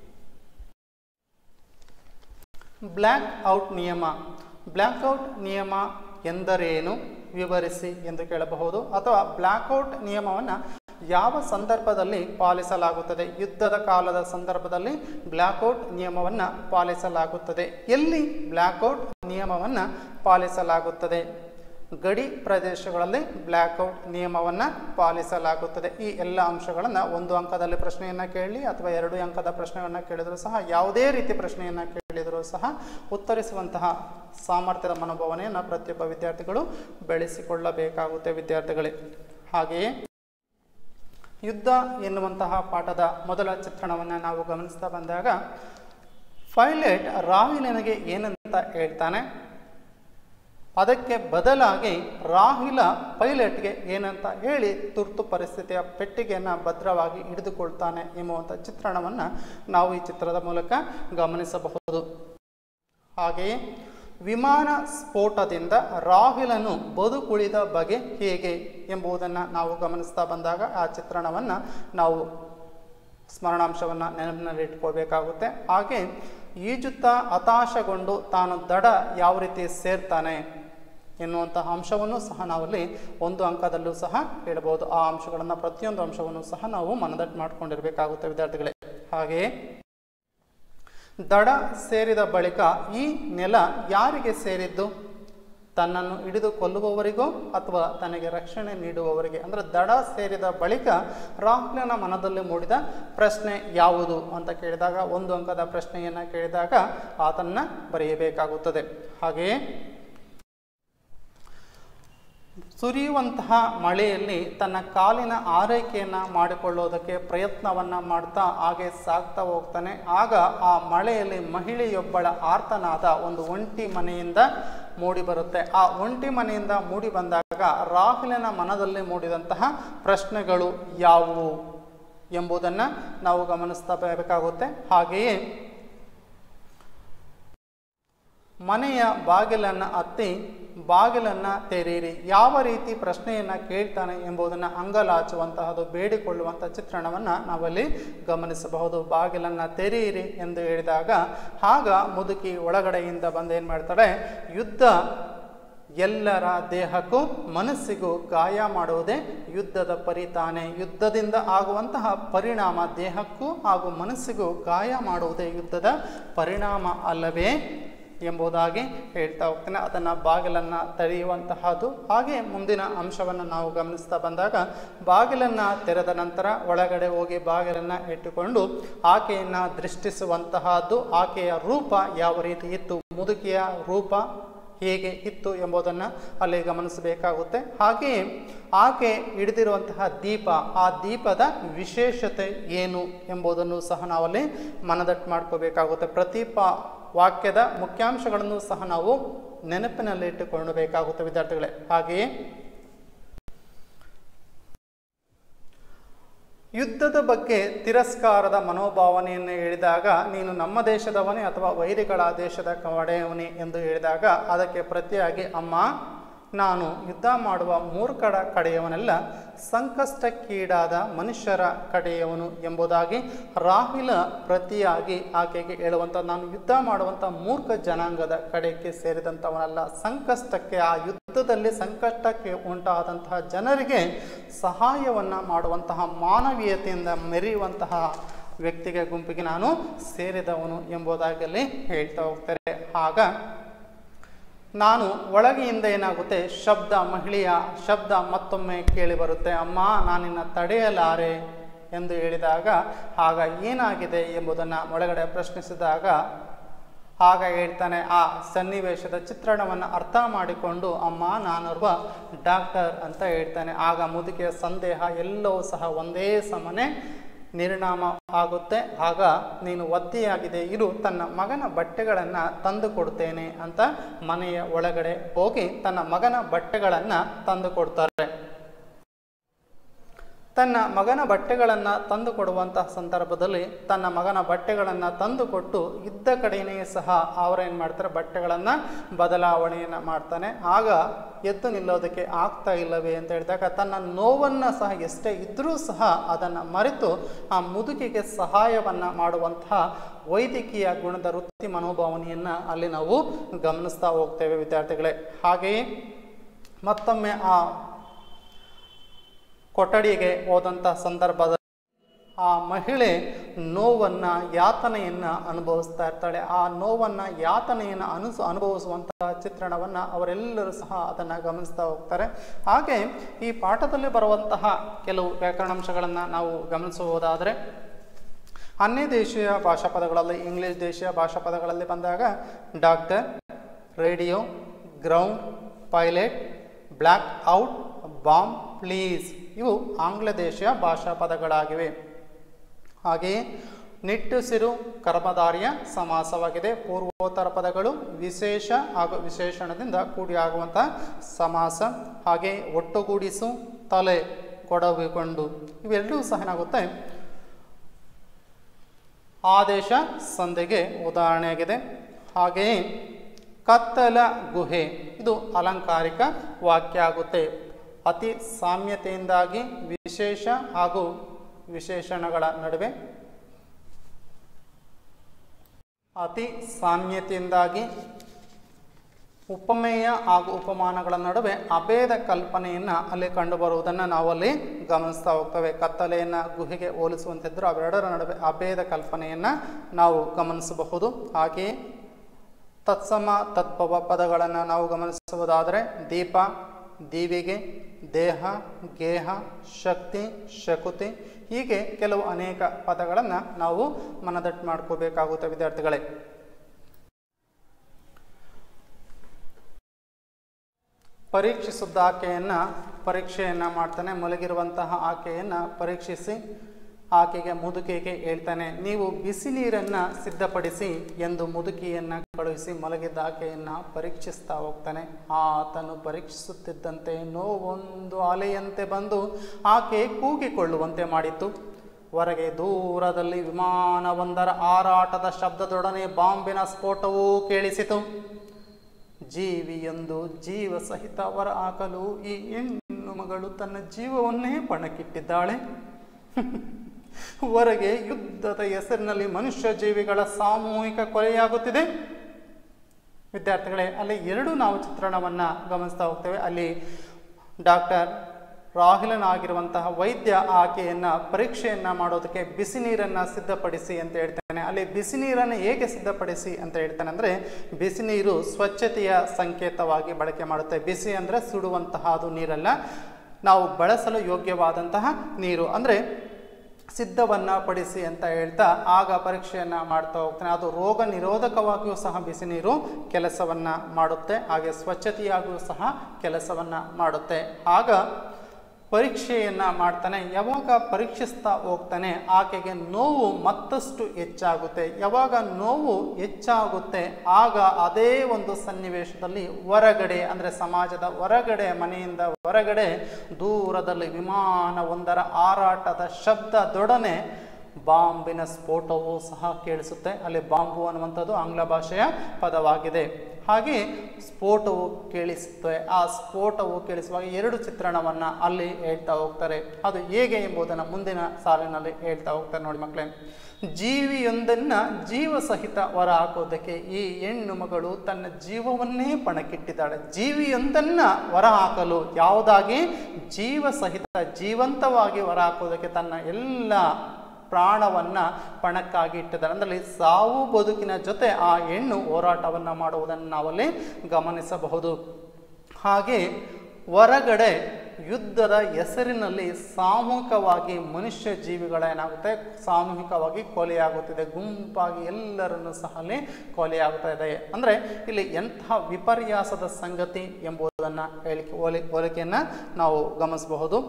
ಬ್ಲ್ಯಾಕ್ ಔಟ್ ನಿಯಮ ಬ್ಲ್ಯಾಕ್ ಔಟ್ ನಿಯಮ ಎಂದರೇನು ವಿವರಿಸಿ ಎಂದು ಕೇಳಬಹುದು ಅಥವಾ ಬ್ಲ್ಯಾಕ್ಔಟ್ ನಿಯಮವನ್ನು ಯಾವ ಸಂದರ್ಭದಲ್ಲಿ ಪಾಲಿಸಲಾಗುತ್ತದೆ ಯುದ್ಧದ ಕಾಲದ ಸಂದರ್ಭದಲ್ಲಿ ಬ್ಲ್ಯಾಕ್ಔಟ್ ನಿಯಮವನ್ನು ಪಾಲಿಸಲಾಗುತ್ತದೆ ಎಲ್ಲಿ ಬ್ಲ್ಯಾಕ್ಔಟ್ ನಿಯಮವನ್ನು ಪಾಲಿಸಲಾಗುತ್ತದೆ ಗಡಿ ಪ್ರದೇಶಗಳಲ್ಲಿ ಬ್ಲ್ಯಾಕ್ಔಟ್ ನಿಯಮವನ್ನು ಪಾಲಿಸಲಾಗುತ್ತದೆ ಈ ಎಲ್ಲ ಅಂಶಗಳನ್ನು ಒಂದು ಅಂಕದಲ್ಲಿ ಪ್ರಶ್ನೆಯನ್ನು ಕೇಳಿ ಅಥವಾ ಎರಡು ಅಂಕದ ಪ್ರಶ್ನೆಯನ್ನು ಕೇಳಿದರೂ ಸಹ ಯಾವುದೇ ರೀತಿ ಪ್ರಶ್ನೆಯನ್ನು ಕೇಳಿದರೂ ಸಹ ಉತ್ತರಿಸುವಂತಹ ಸಾಮರ್ಥ್ಯದ ಮನೋಭಾವನೆಯನ್ನು ಪ್ರತಿಯೊಬ್ಬ ವಿದ್ಯಾರ್ಥಿಗಳು ಬೆಳೆಸಿಕೊಳ್ಳಬೇಕಾಗುತ್ತೆ ವಿದ್ಯಾರ್ಥಿಗಳೇ ಹಾಗೆಯೇ ಯುದ್ಧ ಎನ್ನುವಂತಹ ಪಾಠದ ಮೊದಲ ಚಿತ್ರಣವನ್ನು ನಾವು ಗಮನಿಸ್ತಾ ಬಂದಾಗ ಪೈಲಟ್ ರಾಹುಲನಿಗೆ ಏನಂತ ಹೇಳ್ತಾನೆ ಅದಕ್ಕೆ ಬದಲಾಗಿ ರಾಹುಲ ಪೈಲಟ್ಗೆ ಏನಂತ ಹೇಳಿ ತುರ್ತು ಪರಿಸ್ಥಿತಿಯ ಪೆಟ್ಟಿಗೆಯನ್ನು ಭದ್ರವಾಗಿ ಹಿಡಿದುಕೊಳ್ತಾನೆ ಎಂಬುವಂಥ ಚಿತ್ರಣವನ್ನು ನಾವು ಈ ಚಿತ್ರದ ಮೂಲಕ ಗಮನಿಸಬಹುದು ಹಾಗೆಯೇ ವಿಮಾನ ಸ್ಫೋಟದಿಂದ ರಾಹುಲನು ಬದುಕುಳಿದ ಬಗೆ ಹೇಗೆ ಎಂಬುದನ್ನು ನಾವು ಗಮನಿಸ್ತಾ ಬಂದಾಗ ಆ ಚಿತ್ರಣವನ್ನು ನಾವು ಸ್ಮರಣಾಂಶವನ್ನು ನೆನಪಿನಲ್ಲಿ ಇಟ್ಕೋಬೇಕಾಗುತ್ತೆ ಹಾಗೆ ಈಜುತ್ತಾ ಹತಾಶಗೊಂಡು ತಾನು ದಡ ಯಾವ ರೀತಿ ಸೇರ್ತಾನೆ ಎನ್ನುವಂತಹ ಅಂಶವನ್ನು ಸಹ ನಾವಲ್ಲಿ ಒಂದು ಅಂಕದಲ್ಲೂ ಸಹ ಹೇಳ್ಬೋದು ಆ ಅಂಶಗಳನ್ನು ಪ್ರತಿಯೊಂದು ಅಂಶವನ್ನು ಸಹ ನಾವು ಮನದಟ್ಟು ಮಾಡಿಕೊಂಡಿರಬೇಕಾಗುತ್ತೆ ವಿದ್ಯಾರ್ಥಿಗಳೇ ಹಾಗೆಯೇ ದಡ ಸೇರಿದ ಬಳಿಕ ಈ ನೆಲ ಯಾರಿಗೆ ಸೇರಿದ್ದು ತನ್ನನ್ನು ಹಿಡಿದು ಕೊಲ್ಲುವವರಿಗೋ ಅಥವಾ ತನಗೆ ರಕ್ಷಣೆ ನೀಡುವವರಿಗೆ ಅಂದರೆ ದಡ ಸೇರಿದ ಬಳಿಕ ರಾಹುಲನ ಮನದಲ್ಲಿ ಮೂಡಿದ ಪ್ರಶ್ನೆ ಯಾವುದು ಅಂತ ಕೇಳಿದಾಗ ಒಂದು ಅಂಕದ ಪ್ರಶ್ನೆಯನ್ನು ಕೇಳಿದಾಗ ಆತನ್ನ ಬರೆಯಬೇಕಾಗುತ್ತದೆ ಹಾಗೆಯೇ ಸುರಿಯುವಂತಹ ಮಳೆಯಲ್ಲಿ ತನ್ನ ಕಾಲಿನ ಆರೈಕೆಯನ್ನು ಮಾಡಿಕೊಳ್ಳೋದಕ್ಕೆ ಪ್ರಯತ್ನವನ್ನು ಮಾಡ್ತಾ ಹಾಗೆ ಸಾಗ್ತಾ ಹೋಗ್ತಾನೆ ಆಗ ಆ ಮಳೆಯಲ್ಲಿ ಮಹಿಳೆಯೊಬ್ಬಳ ಆರ್ತನಾದ ಒಂದು ಒಂಟಿ ಮನೆಯಿಂದ ಮೂಡಿ ಬರುತ್ತೆ ಆ ಒಂಟಿ ಮನೆಯಿಂದ ಮೂಡಿ ಬಂದಾಗ ರಾಹುಲನ ಮನದಲ್ಲಿ ಮೂಡಿದಂತಹ ಪ್ರಶ್ನೆಗಳು ಯಾವುವು ಎಂಬುದನ್ನು ನಾವು ಗಮನಿಸ್ತಾ ಬೇಕಾಗುತ್ತೆ ಹಾಗೆಯೇ ಮನೆಯ ಬಾಗಿಲನ್ನು ಹತ್ತಿ ಬಾಗಿಲನ್ನು ತೆರೀರಿ ಯಾವ ರೀತಿ ಪ್ರಶ್ನೆಯನ್ನು ಕೇಳ್ತಾನೆ ಎಂಬುದನ್ನು ಅಂಗಲಾಚುವಂತಹದ್ದು ಬೇಡಿಕೊಳ್ಳುವಂಥ ಚಿತ್ರಣವನ್ನು ನಾವಲ್ಲಿ ಗಮನಿಸಬಹುದು ಬಾಗಿಲನ್ನು ತೆರೀರಿ ಎಂದು ಹೇಳಿದಾಗ ಆಗ ಮುದುಕಿ ಒಳಗಡೆಯಿಂದ ಬಂದು ಏನು ಮಾಡ್ತಾಳೆ ಯುದ್ಧ ಎಲ್ಲರ ದೇಹಕ್ಕೂ ಮನಸ್ಸಿಗೂ ಗಾಯ ಮಾಡುವುದೇ ಯುದ್ಧದ ಪರಿತಾನೆ ಯುದ್ಧದಿಂದ ಆಗುವಂತಹ ಪರಿಣಾಮ ದೇಹಕ್ಕೂ ಹಾಗೂ ಮನಸ್ಸಿಗೂ ಗಾಯ ಮಾಡುವುದೇ ಯುದ್ಧದ ಪರಿಣಾಮ ಅಲ್ಲವೇ ಎಂಬುದಾಗಿ ಹೇಳ್ತಾ ಹೋಗ್ತೇನೆ ಅದನ್ನು ಬಾಗಿಲನ್ನು ತೆರೆಯುವಂತಹದ್ದು ಹಾಗೆ ಮುಂದಿನ ಅಂಶವನ್ನು ನಾವು ಗಮನಿಸ್ತಾ ಬಂದಾಗ ಬಾಗಿಲನ್ನು ತೆರೆದ ನಂತರ ಒಳಗಡೆ ಹೋಗಿ ಬಾಗಿಲನ್ನು ಇಟ್ಟುಕೊಂಡು ಆಕೆಯನ್ನು ದೃಷ್ಟಿಸುವಂತಹದ್ದು ಆಕೆಯ ರೂಪ ಯಾವ ರೀತಿ ಇತ್ತು ಮುದುಕಿಯ ರೂಪ ಹೇಗೆ ಇತ್ತು ಎಂಬುದನ್ನು ಅಲ್ಲಿ ಗಮನಿಸಬೇಕಾಗುತ್ತೆ ಹಾಗೆಯೇ ಆಕೆ ಹಿಡಿದಿರುವಂತಹ ದೀಪ ಆ ದೀಪದ ವಿಶೇಷತೆ ಏನು ಎಂಬುದನ್ನು ಸಹ ನಾವಲ್ಲಿ ಮನದಟ್ಟು ಮಾಡ್ಕೋಬೇಕಾಗುತ್ತೆ ಪ್ರತಿ ಪ ವಾಕ್ಯದ ಮುಖ್ಯಾಂಶಗಳನ್ನು ಸಹ ನಾವು ನೆನಪಿನಲ್ಲಿ ಇಟ್ಟುಕೊಳ್ಳಬೇಕಾಗುತ್ತೆ ವಿದ್ಯಾರ್ಥಿಗಳೇ ಹಾಗೆಯೇ ಯುದ್ಧದ ಬಗ್ಗೆ ತಿರಸ್ಕಾರದ ಮನೋಭಾವನೆಯನ್ನು ಹೇಳಿದಾಗ ನೀನು ನಮ್ಮ ದೇಶದವನೇ ಅಥವಾ ವೈರಿಗಳ ದೇಶದ ಕಡೆಯವನೇ ಎಂದು ಹೇಳಿದಾಗ ಅದಕ್ಕೆ ಪ್ರತಿಯಾಗಿ ಅಮ್ಮ ನಾನು ಯುದ್ಧ ಮಾಡುವ ಮೂರ್ಖರ ಕಡೆಯವನಲ್ಲ ಸಂಕಷ್ಟಕ್ಕೀಡಾದ ಮನುಷ್ಯರ ಕಡೆಯವನು ಎಂಬುದಾಗಿ ರಾಹುಲ ಪ್ರತಿಯಾಗಿ ಆಕೆಗೆ ಹೇಳುವಂಥ ನಾನು ಯುದ್ಧ ಮಾಡುವಂಥ ಮೂರ್ಖ ಜನಾಂಗದ ಕಡೆಗೆ ಸೇರಿದಂಥವನಲ್ಲ ಸಂಕಷ್ಟಕ್ಕೆ ಆ ಯುದ್ಧದಲ್ಲಿ ಸಂಕಷ್ಟಕ್ಕೆ ಉಂಟಾದಂತಹ ಜನರಿಗೆ ಸಹಾಯವನ್ನು ಮಾಡುವಂತಹ ಮಾನವೀಯತೆಯಿಂದ ಮೆರೆಯುವಂತಹ ವ್ಯಕ್ತಿಗೆ ಗುಂಪಿಗೆ ನಾನು ಸೇರಿದವನು ಎಂಬುದಾಗಿ ಅಲ್ಲಿ ಹೇಳ್ತಾ ಹೋಗ್ತಾರೆ ಆಗ ನಾನು ಒಳಗೆಯಿಂದ ಏನಾಗುತ್ತೆ ಶಬ್ದ ಮಹಿಳೆಯ ಶಬ್ದ ಮತ್ತೊಮ್ಮೆ ಕೇಳಿ ಬರುತ್ತೆ ಅಮ್ಮ ನಾನಿನ್ನ ತಡೆಯಲಾರೆ ಎಂದು ಹೇಳಿದಾಗ ಆಗ ಏನಾಗಿದೆ ಎಂಬುದನ್ನು ಒಳಗಡೆ ಪ್ರಶ್ನಿಸಿದಾಗ ಆಗ ಹೇಳ್ತಾನೆ ಆ ಸನ್ನಿವೇಶದ ಚಿತ್ರಣವನ್ನು ಅರ್ಥ ಮಾಡಿಕೊಂಡು ಅಮ್ಮ ನಾನೊಬ್ಬ ಡಾಕ್ಟರ್ ಅಂತ ಹೇಳ್ತಾನೆ ಆಗ ಮುದುಕಿಯ ಸಂದೇಹ ಎಲ್ಲವೂ ಸಹ ಒಂದೇ ಸಮನೆ ನಿರ್ನಾಮ ಆಗುತ್ತೆ ಆಗ ನೀನು ಒದ್ದೆಯಾಗಿದೆ ಇರು ತನ್ನ ಮಗನ ಬಟ್ಟೆಗಳನ್ನು ತಂದು ಕೊಡ್ತೇನೆ ಅಂತ ಮನೆಯ ಒಳಗಡೆ ಹೋಗಿ ತನ್ನ ಮಗನ ಬಟ್ಟೆಗಳನ್ನು ತಂದು ಕೊಡ್ತಾರೆ ತನ್ನ ಮಗನ ಬಟ್ಟೆಗಳನ್ನು ತಂದು ಕೊಡುವಂತಹ ಸಂದರ್ಭದಲ್ಲಿ ತನ್ನ ಮಗನ ಬಟ್ಟೆಗಳನ್ನು ತಂದು ಕೊಟ್ಟು ಇದ್ದ ಕಡೆಯೇ ಸಹ ಅವರೇನು ಮಾಡ್ತಾರೆ ಬಟ್ಟೆಗಳನ್ನು ಬದಲಾವಣೆಯನ್ನು ಮಾಡ್ತಾನೆ ಆಗ ಎದ್ದು ನಿಲ್ಲೋದಕ್ಕೆ ಆಗ್ತಾ ಇಲ್ಲವೇ ಅಂತ ಹೇಳಿದಾಗ ತನ್ನ ನೋವನ್ನು ಸಹ ಎಷ್ಟೇ ಇದ್ದರೂ ಸಹ ಅದನ್ನು ಮರೆತು ಆ ಮುದುಕಿಗೆ ಸಹಾಯವನ್ನು ಮಾಡುವಂತಹ ವೈದ್ಯಕೀಯ ಗುಣದ ವೃತ್ತಿ ಮನೋಭಾವನೆಯನ್ನು ಅಲ್ಲಿ ನಾವು ಗಮನಿಸ್ತಾ ಹೋಗ್ತೇವೆ ವಿದ್ಯಾರ್ಥಿಗಳೇ ಹಾಗೆಯೇ ಮತ್ತೊಮ್ಮೆ ಆ ಕೊಠಡಿಗೆ ಹೋದಂಥ ಸಂದರ್ಭದಲ್ಲಿ ಆ ಮಹಿಳೆ ನೋವನ್ನು ಯಾತನೆಯನ್ನು ಅನುಭವಿಸ್ತಾ ಇರ್ತಾಳೆ ಆ ನೋವನ್ನು ಯಾತನೆಯನ್ನು ಅನುಸ ಅನುಭವಿಸುವಂತಹ ಚಿತ್ರಣವನ್ನು ಅವರೆಲ್ಲರೂ ಸಹ ಅದನ್ನು ಗಮನಿಸ್ತಾ ಹೋಗ್ತಾರೆ ಹಾಗೆ ಈ ಪಾಠದಲ್ಲಿ ಬರುವಂತಹ ಕೆಲವು ವ್ಯಾಕರಣಾಂಶಗಳನ್ನು ನಾವು ಗಮನಿಸಬಹುದಾದರೆ ಅನ್ಯ ದೇಶೀಯ ಭಾಷಾ ಪದಗಳಲ್ಲಿ ಇಂಗ್ಲಿಷ್ ದೇಶೀಯ ಭಾಷಾ ಪದಗಳಲ್ಲಿ ಬಂದಾಗ doctor radio ground pilot black out bomb please ಇವು ಆಂಗ್ಲ ದೇಶೀಯ ಭಾಷಾ ಪದಗಳಾಗಿವೆ ಹಾಗೆಯೇ ನಿಟ್ಟುಸಿರು ಕರ್ಮಧಾರಿಯ ಸಮಾಸವಾಗಿದೆ ಪೂರ್ವೋತ್ತರ ಪದಗಳು ವಿಶೇಷ ಹಾಗೂ ವಿಶೇಷಣದಿಂದ ಕೂಡಿ ಆಗುವಂಥ ಸಮಾಸ ಹಾಗೆ ಒಟ್ಟುಗೂಡಿಸು ತಲೆ ಕೊಡವಿಕೊಂಡು ಇವೆಲ್ಲವೂ ಸಹ ಏನಾಗುತ್ತೆ ಆದೇಶ ಸಂಧಿಗೆ ಉದಾಹರಣೆಯಾಗಿದೆ ಹಾಗೆಯೇ ಕತ್ತಲ ಗುಹೆ ಇದು ಅಲಂಕಾರಿಕ ವಾಕ್ಯ ಆಗುತ್ತೆ ಅತಿ ಸಾಮ್ಯತೆಯಿಂದಾಗಿ ವಿಶೇಷ ಹಾಗೂ ವಿಶೇಷಣಗಳ ನಡುವೆ ಅತಿ ಸಾಮ್ಯತೆಯಿಂದಾಗಿ ಉಪಮೇಯ ಹಾಗೂ ಉಪಮಾನಗಳ ನಡುವೆ ಅಭೇದ ಕಲ್ಪನೆಯನ್ನು ಅಲ್ಲಿ ಕಂಡುಬರುವುದನ್ನು ನಾವಲ್ಲಿ ಗಮನಿಸ್ತಾ ಹೋಗ್ತೇವೆ ಕತ್ತಲೆಯನ್ನು ಗುಹೆಗೆ ಹೋಲಿಸುವಂತಿದ್ದರೂ ಅವೆರಡರ ನಡುವೆ ಅಭೇದ ಕಲ್ಪನೆಯನ್ನು ನಾವು ಗಮನಿಸಬಹುದು ಹಾಗೆಯೇ ತತ್ಸಮ ತತ್ಪವ ಪದಗಳನ್ನು ನಾವು ಗಮನಿಸುವುದಾದರೆ ದೀಪ ದೀವಿಗೆ ದೇಹ ಗೇಹ ಶಕ್ತಿ ಶಕುತಿ ಹೀಗೆ ಕೆಲವು ಅನೇಕ ಪದಗಳನ್ನು ನಾವು ಮನದಟ್ಟು ಮಾಡ್ಕೋಬೇಕಾಗುತ್ತೆ ವಿದ್ಯಾರ್ಥಿಗಳೇ ಪರೀಕ್ಷಿಸಿದ್ದ ಆಕೆಯನ್ನು ಪರೀಕ್ಷೆಯನ್ನು ಮಾಡ್ತಾನೆ ಮಲಗಿರುವಂತಹ ಆಕೆಯನ್ನು ಪರೀಕ್ಷಿಸಿ ಆಕೆಗೆ ಮುದುಕಿಗೆ ಹೇಳ್ತಾನೆ ನೀವು ಬಿಸಿ ನೀರನ್ನು ಸಿದ್ಧಪಡಿಸಿ ಎಂದು ಮುದುಕಿಯನ್ನು ಕಳುಹಿಸಿ ಮಲಗಿದ್ದ ಆಕೆಯನ್ನು ಪರೀಕ್ಷಿಸ್ತಾ ಹೋಗ್ತಾನೆ ಆತನು ಪರೀಕ್ಷಿಸುತ್ತಿದ್ದಂತೆ ನೋವೊಂದು ಅಲೆಯಂತೆ ಬಂದು ಆಕೆ ಕೂಗಿಕೊಳ್ಳುವಂತೆ ಮಾಡಿತು ಹೊರಗೆ ದೂರದಲ್ಲಿ ವಿಮಾನವೊಂದರ ಹಾರಾಟದ ಶಬ್ದದೊಡನೆ ಬಾಂಬಿನ ಸ್ಫೋಟವೂ ಕೇಳಿಸಿತು ಜೀವಿಯೊಂದು ಜೀವ ಸಹಿತ ಹೊರ ಹಾಕಲು ಈ ಹೆಣ್ಣು ಮಗಳು ತನ್ನ ಜೀವವನ್ನೇ ಪಣಕ್ಕಿಟ್ಟಿದ್ದಾಳೆ ಹೊರಗೆ ಯುದ್ಧದ ಹೆಸರಿನಲ್ಲಿ ಮನುಷ್ಯ ಜೀವಿಗಳ ಸಾಮೂಹಿಕ ಕೊಲೆಯಾಗುತ್ತಿದೆ ವಿದ್ಯಾರ್ಥಿಗಳೇ ಅಲ್ಲಿ ಎರಡು ನಾವು ಚಿತ್ರಣವನ್ನು ಗಮನಿಸ್ತಾ ಹೋಗ್ತೇವೆ ಅಲ್ಲಿ ಡಾಕ್ಟರ್ ರಾಹುಲನಾಗಿರುವಂತಹ ವೈದ್ಯ ಆಕೆಯನ್ನು ಪರೀಕ್ಷೆಯನ್ನು ಮಾಡೋದಕ್ಕೆ ಬಿಸಿ ನೀರನ್ನು ಸಿದ್ಧಪಡಿಸಿ ಅಂತ ಹೇಳ್ತಾನೆ ಅಲ್ಲಿ ಬಿಸಿ ನೀರನ್ನು ಹೇಗೆ ಸಿದ್ಧಪಡಿಸಿ ಅಂತ ಹೇಳ್ತಾನೆ ಅಂದರೆ ಬಿಸಿ ನೀರು ಸ್ವಚ್ಛತೆಯ ಸಂಕೇತವಾಗಿ ಬಳಕೆ ಮಾಡುತ್ತೆ ಬಿಸಿ ಅಂದರೆ ಸುಡುವಂತಹ ಅದು ನೀರಲ್ಲ ನಾವು ಬಳಸಲು ಯೋಗ್ಯವಾದಂತಹ ನೀರು ಅಂದರೆ ಸಿದ್ಧವನ್ನು ಪಡಿಸಿ ಅಂತ ಹೇಳ್ತಾ ಆಗ ಪರೀಕ್ಷೆಯನ್ನು ಮಾಡ್ತಾ ಹೋಗ್ತಾನೆ ಅದು ರೋಗ ನಿರೋಧಕವಾಗಿಯೂ ಸಹ ಬಿಸಿ ನೀರು ಕೆಲಸವನ್ನು ಮಾಡುತ್ತೆ ಹಾಗೆ ಸ್ವಚ್ಛತೆಯಾಗಿಯೂ ಸಹ ಕೆಲಸವನ್ನು ಮಾಡುತ್ತೆ ಆಗ ಪರೀಕ್ಷೆಯನ್ನು ಮಾಡ್ತಾನೆ ಯಾವಾಗ ಪರೀಕ್ಷಿಸ್ತಾ ಹೋಗ್ತಾನೆ ಆಕೆಗೆ ನೋವು ಮತ್ತಷ್ಟು ಹೆಚ್ಚಾಗುತ್ತೆ ಯಾವಾಗ ನೋವು ಹೆಚ್ಚಾಗುತ್ತೆ ಆಗ ಅದೇ ಒಂದು ಸನ್ನಿವೇಶದಲ್ಲಿ ಹೊರಗಡೆ ಅಂದರೆ ಸಮಾಜದ ಹೊರಗಡೆ ಮನೆಯಿಂದ ಹೊರಗಡೆ ದೂರದಲ್ಲಿ ವಿಮಾನವೊಂದರ ಹಾರಾಟದ ಶಬ್ದದೊಡನೆ ಬಾಂಬಿನ ಸ್ಫೋಟವೂ ಸಹ ಕೇಳಿಸುತ್ತೆ ಅಲ್ಲಿ ಬಾಂಬು ಅನ್ನುವಂಥದ್ದು ಆಂಗ್ಲ ಭಾಷೆಯ ಪದವಾಗಿದೆ ಹಾಗೆ ಸ್ಫೋಟವು ಕೇಳಿಸುತ್ತೆ ಆ ಸ್ಫೋಟವು ಕೇಳಿಸುವಾಗ ಎರಡು ಚಿತ್ರಣವನ್ನು ಅಲ್ಲಿ ಹೇಳ್ತಾ ಹೋಗ್ತಾರೆ ಅದು ಹೇಗೆ ಎಂಬುದನ್ನು ಮುಂದಿನ ಸಾಲಿನಲ್ಲಿ ಹೇಳ್ತಾ ಹೋಗ್ತಾರೆ ನೋಡಿ ಮಕ್ಕಳೇ ಜೀವಿಯೊಂದನ್ನು ಜೀವ ಸಹಿತ ಹೊರ ಹಾಕೋದಕ್ಕೆ ಈ ಹೆಣ್ಣು ಮಗಳು ತನ್ನ ಜೀವವನ್ನೇ ಪಣಕ್ಕಿಟ್ಟಿದ್ದಾಳೆ ಜೀವಿಯೊಂದನ್ನು ಹೊರ ಹಾಕಲು ಯಾವುದಾಗಿ ಜೀವ ಸಹಿತ ಜೀವಂತವಾಗಿ ಹೊರ ಹಾಕೋದಕ್ಕೆ ತನ್ನ ಎಲ್ಲ ಪ್ರಾಣವನ್ನು ಪಣಕ್ಕಾಗಿ ಇಟ್ಟಿದ್ದಾರೆ ಅಂದರೆ ಸಾವು ಬದುಕಿನ ಜೊತೆ ಆ ಹೆಣ್ಣು ಹೋರಾಟವನ್ನು ಮಾಡುವುದನ್ನು ನಾವಲ್ಲಿ ಗಮನಿಸಬಹುದು ಹಾಗೆ ಹೊರಗಡೆ ಯುದ್ಧದ ಹೆಸರಿನಲ್ಲಿ ಸಾಮೂಹಿಕವಾಗಿ ಮನುಷ್ಯ ಜೀವಿಗಳೇನಾಗುತ್ತೆ ಸಾಮೂಹಿಕವಾಗಿ ಕೊಲೆಯಾಗುತ್ತಿದೆ ಗುಂಪಾಗಿ ಎಲ್ಲರನ್ನು ಸಹ ಅಲ್ಲಿ ಕೊಲೆಯಾಗ್ತಾ ಇದೆ ಅಂದರೆ ಇಲ್ಲಿ ಎಂತಹ ವಿಪರ್ಯಾಸದ ಸಂಗತಿ ಎಂಬುದನ್ನು ಹೇಳಿಕೆ ಹೋಲಿ ಹೋಲಿಕೆಯನ್ನು ನಾವು ಗಮನಿಸಬಹುದು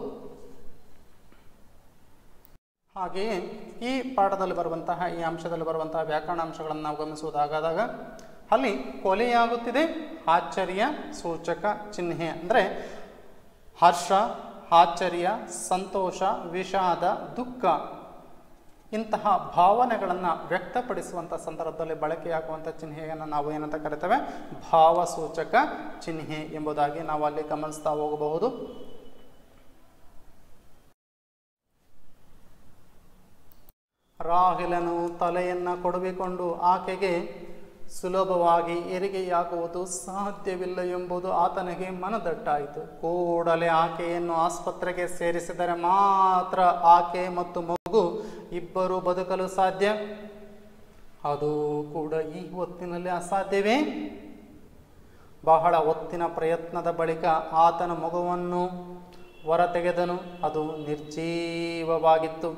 ಹಾಗೆಯೇ ಈ ಪಾಠದಲ್ಲಿ ಬರುವಂತಹ ಈ ಅಂಶದಲ್ಲಿ ಬರುವಂತಹ ವ್ಯಾಕರಣಾಂಶಗಳನ್ನು ನಾವು ಗಮನಿಸುವುದಾಗಾದಾಗ ಅಲ್ಲಿ ಕೊಲೆಯಾಗುತ್ತಿದೆ ಆಶ್ಚರ್ಯ ಸೂಚಕ ಚಿಹ್ನೆ ಅಂದರೆ ಹರ್ಷ ಆಶ್ಚರ್ಯ ಸಂತೋಷ ವಿಷಾದ ದುಃಖ ಇಂತಹ ಭಾವನೆಗಳನ್ನು ವ್ಯಕ್ತಪಡಿಸುವಂಥ ಸಂದರ್ಭದಲ್ಲಿ ಬಳಕೆಯಾಗುವಂಥ ಚಿಹ್ನೆಯನ್ನು ನಾವು ಏನಂತ ಕರಿತೇವೆ ಭಾವಸೂಚಕ ಚಿಹ್ನೆ ಎಂಬುದಾಗಿ ನಾವು ಅಲ್ಲಿ ಗಮನಿಸ್ತಾ ಹೋಗಬಹುದು ರಾಹಿಲನು ತಲೆಯನ್ನು ಕೊಡವಿಕೊಂಡು ಆಕೆಗೆ ಸುಲಭವಾಗಿ ಹೆರಿಗೆಯಾಗುವುದು ಸಾಧ್ಯವಿಲ್ಲ ಎಂಬುದು ಆತನಿಗೆ ಮನದಟ್ಟಾಯಿತು ಕೂಡಲೇ ಆಕೆಯನ್ನು ಆಸ್ಪತ್ರೆಗೆ ಸೇರಿಸಿದರೆ ಮಾತ್ರ ಆಕೆ ಮತ್ತು ಮಗು ಇಬ್ಬರು ಬದುಕಲು ಸಾಧ್ಯ ಅದು ಕೂಡ ಈ ಹೊತ್ತಿನಲ್ಲಿ ಅಸಾಧ್ಯವೇ ಬಹಳ ಹೊತ್ತಿನ ಪ್ರಯತ್ನದ ಬಳಿಕ ಆತನ ಮಗುವನ್ನು ಹೊರತೆಗೆದನು ಅದು ನಿರ್ಜೀವವಾಗಿತ್ತು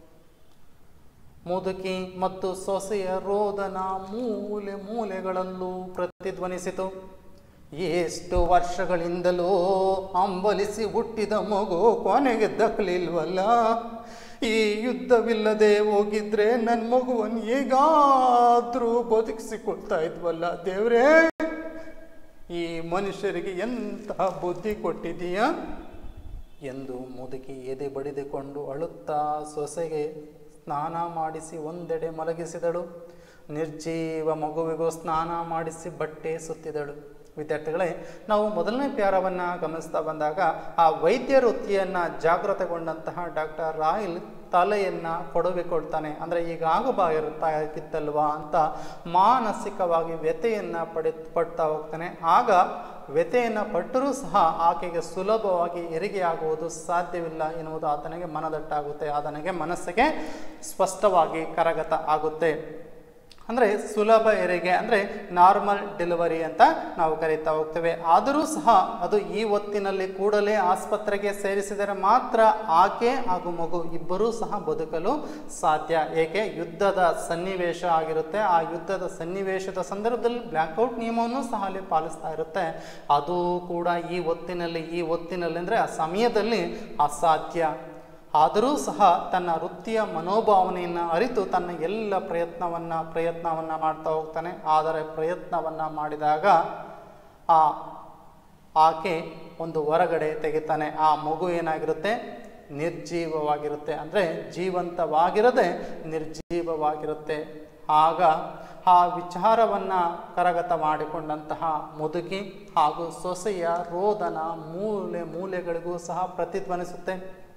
ಮುದುಕಿ ಮತ್ತು ಸೊಸೆಯ ರೋದನ ಮೂಲೆ ಮೂಲೆಗಳಲ್ಲೂ ಪ್ರತಿಧ್ವನಿಸಿತು ಎಷ್ಟು ವರ್ಷಗಳಿಂದಲೂ ಅಂಬಲಿಸಿ ಹುಟ್ಟಿದ ಮಗು ಕೊನೆಗೆ ದಕ್ಕಲಿಲ್ವಲ್ಲ ಈ ಯುದ್ಧವಿಲ್ಲದೆ ಹೋಗಿದ್ರೆ ನನ್ನ ಮಗುವನ್ನು ಹೇಗಾದ್ರೂ ಬದುಕಿಸಿಕೊಳ್ತಾ ಇದ್ವಲ್ಲ ದೇವ್ರೇ ಈ ಮನುಷ್ಯರಿಗೆ ಎಂತಹ ಬುದ್ಧಿ ಕೊಟ್ಟಿದೀಯಾ ಎಂದು ಮುದುಕಿ ಎದೆ ಬಡಿದುಕೊಂಡು ಅಳುತ್ತಾ ಸೊಸೆಗೆ ಸ್ನಾನ ಮಾಡಿಸಿ ಒಂದೆಡೆ ಮಲಗಿಸಿದಳು ನಿರ್ಜೀವ ಮಗುವಿಗೂ ಸ್ನಾನ ಮಾಡಿಸಿ ಬಟ್ಟೆ ಸುತ್ತಿದಳು ವಿದ್ಯಾರ್ಥಿಗಳೇ ನಾವು ಮೊದಲನೇ ಪ್ಯಾರವನ್ನು ಗಮನಿಸ್ತಾ ಬಂದಾಗ ಆ ವೈದ್ಯ ವೃತ್ತಿಯನ್ನು ಜಾಗೃತಗೊಂಡಂತಹ ಡಾಕ್ಟರ್ ರಾಯಲ್ ತಲೆಯನ್ನು ಕೊಡವಿಕೊಳ್ತಾನೆ ಅಂದರೆ ಈಗ ಆಗಬಾಗಿರುತ್ತಾ ಇತ್ತಲ್ವಾ ಅಂತ ಮಾನಸಿಕವಾಗಿ ವ್ಯಥೆಯನ್ನು ಪಡೆ ಪಡ್ತಾ ಹೋಗ್ತಾನೆ ಆಗ ವ್ಯಥೆಯನ್ನು ಪಟ್ಟರೂ ಸಹ ಆಕೆಗೆ ಸುಲಭವಾಗಿ ಹೆರಿಗೆಯಾಗುವುದು ಸಾಧ್ಯವಿಲ್ಲ ಎನ್ನುವುದು ಆತನಿಗೆ ಮನದಟ್ಟಾಗುತ್ತೆ ಆತನಿಗೆ ಮನಸ್ಸಿಗೆ ಸ್ಪಷ್ಟವಾಗಿ ಕರಗತ ಆಗುತ್ತೆ ಅಂದರೆ ಸುಲಭ ಹೆರಿಗೆ ಅಂದರೆ ನಾರ್ಮಲ್ ಡೆಲಿವರಿ ಅಂತ ನಾವು ಕರೀತಾ ಹೋಗ್ತೇವೆ ಆದರೂ ಸಹ ಅದು ಈ ಹೊತ್ತಿನಲ್ಲಿ ಕೂಡಲೇ ಆಸ್ಪತ್ರೆಗೆ ಸೇರಿಸಿದರೆ ಮಾತ್ರ ಆಕೆ ಹಾಗೂ ಮಗು ಇಬ್ಬರೂ ಸಹ ಬದುಕಲು ಸಾಧ್ಯ ಏಕೆ ಯುದ್ಧದ ಸನ್ನಿವೇಶ ಆಗಿರುತ್ತೆ ಆ ಯುದ್ಧದ ಸನ್ನಿವೇಶದ ಸಂದರ್ಭದಲ್ಲಿ ಬ್ಲ್ಯಾಕ್ಔಟ್ ನಿಯಮವನ್ನು ಸಹ ಅಲ್ಲಿ ಪಾಲಿಸ್ತಾ ಇರುತ್ತೆ ಅದು ಕೂಡ ಈ ಹೊತ್ತಿನಲ್ಲಿ ಈ ಹೊತ್ತಿನಲ್ಲಿ ಅಂದರೆ ಆ ಸಮಯದಲ್ಲಿ ಅಸಾಧ್ಯ ಆದರೂ ಸಹ ತನ್ನ ವೃತ್ತಿಯ ಮನೋಭಾವನೆಯನ್ನು ಅರಿತು ತನ್ನ ಎಲ್ಲ ಪ್ರಯತ್ನವನ್ನು ಪ್ರಯತ್ನವನ್ನು ಮಾಡ್ತಾ ಹೋಗ್ತಾನೆ ಆದರೆ ಪ್ರಯತ್ನವನ್ನು ಮಾಡಿದಾಗ ಆ ಆಕೆ ಒಂದು ಹೊರಗಡೆ ತೆಗಿತಾನೆ ಆ ಮಗು ಏನಾಗಿರುತ್ತೆ ನಿರ್ಜೀವವಾಗಿರುತ್ತೆ ಅಂದರೆ ಜೀವಂತವಾಗಿರದೆ ನಿರ್ಜೀವವಾಗಿರುತ್ತೆ ಆಗ ಆ ವಿಚಾರವನ್ನು ಕರಗತ ಮಾಡಿಕೊಂಡಂತಹ ಮುದುಕಿ ಹಾಗೂ ಸೊಸೆಯ ರೋದನ ಮೂಲೆ ಮೂಲೆಗಳಿಗೂ ಸಹ ಪ್ರತಿಧ್ವನಿಸುತ್ತೆ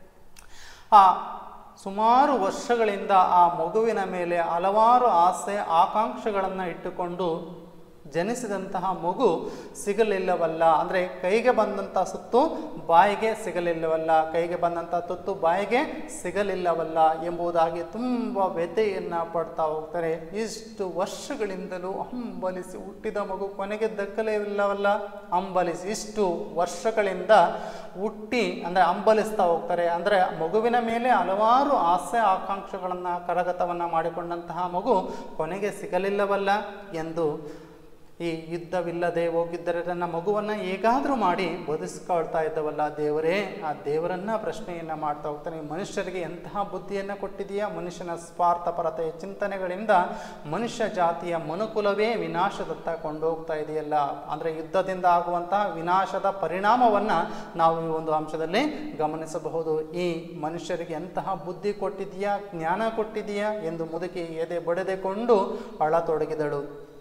ಆ ಸುಮಾರು ವರ್ಷಗಳಿಂದ ಆ ಮಗುವಿನ ಮೇಲೆ ಹಲವಾರು ಆಸೆ ಆಕಾಂಕ್ಷೆಗಳನ್ನು ಇಟ್ಟುಕೊಂಡು ಜನಿಸಿದಂತಹ ಮಗು ಸಿಗಲಿಲ್ಲವಲ್ಲ ಅಂದರೆ ಕೈಗೆ ಬಂದಂಥ ಸುತ್ತು ಬಾಯಿಗೆ ಸಿಗಲಿಲ್ಲವಲ್ಲ ಕೈಗೆ ಬಂದಂಥ ತುತ್ತು ಬಾಯಿಗೆ ಸಿಗಲಿಲ್ಲವಲ್ಲ ಎಂಬುದಾಗಿ ತುಂಬ ವ್ಯಥೆಯನ್ನು ಪಡ್ತಾ ಹೋಗ್ತಾರೆ ಇಷ್ಟು ವರ್ಷಗಳಿಂದಲೂ ಹಂಬಲಿಸಿ ಹುಟ್ಟಿದ ಮಗು ಕೊನೆಗೆ ದಕ್ಕಲೇ ಇಲ್ಲವಲ್ಲ ಹಂಬಲಿಸಿ ಇಷ್ಟು ವರ್ಷಗಳಿಂದ ಹುಟ್ಟಿ ಅಂದರೆ ಹಂಬಲಿಸ್ತಾ ಹೋಗ್ತಾರೆ ಅಂದರೆ ಮಗುವಿನ ಮೇಲೆ ಹಲವಾರು ಆಸೆ ಆಕಾಂಕ್ಷೆಗಳನ್ನು ಕರಗತವನ್ನು ಮಾಡಿಕೊಂಡಂತಹ ಮಗು ಕೊನೆಗೆ ಸಿಗಲಿಲ್ಲವಲ್ಲ ಎಂದು ಈ ಯುದ್ಧವಿಲ್ಲದೆ ಹೋಗಿದ್ದರೆ ನನ್ನ ಮಗುವನ್ನು ಹೇಗಾದರೂ ಮಾಡಿ ಬದುಸ್ಕೊಳ್ತಾ ಇದ್ದವಲ್ಲ ದೇವರೇ ಆ ದೇವರನ್ನ ಪ್ರಶ್ನೆಯನ್ನು ಮಾಡ್ತಾ ಹೋಗ್ತಾನೆ ಈ ಮನುಷ್ಯರಿಗೆ ಎಂತಹ ಬುದ್ಧಿಯನ್ನು ಕೊಟ್ಟಿದೆಯಾ ಮನುಷ್ಯನ ಸ್ವಾರ್ಥಪರತೆಯ ಚಿಂತನೆಗಳಿಂದ ಮನುಷ್ಯ ಜಾತಿಯ ಮನುಕುಲವೇ ವಿನಾಶದತ್ತ ಕೊಂಡೋಗ್ತಾ ಇದೆಯಲ್ಲ ಅಂದರೆ ಯುದ್ಧದಿಂದ ಆಗುವಂತಹ ವಿನಾಶದ ಪರಿಣಾಮವನ್ನು ನಾವು ಈ ಒಂದು ಅಂಶದಲ್ಲಿ ಗಮನಿಸಬಹುದು ಈ ಮನುಷ್ಯರಿಗೆ ಎಂತಹ ಬುದ್ಧಿ ಕೊಟ್ಟಿದೆಯಾ ಜ್ಞಾನ ಕೊಟ್ಟಿದೆಯಾ ಎಂದು ಮುದುಕಿ ಎದೆ ಬಡಿದುಕೊಂಡು ಅಳತೊಡಗಿದಳು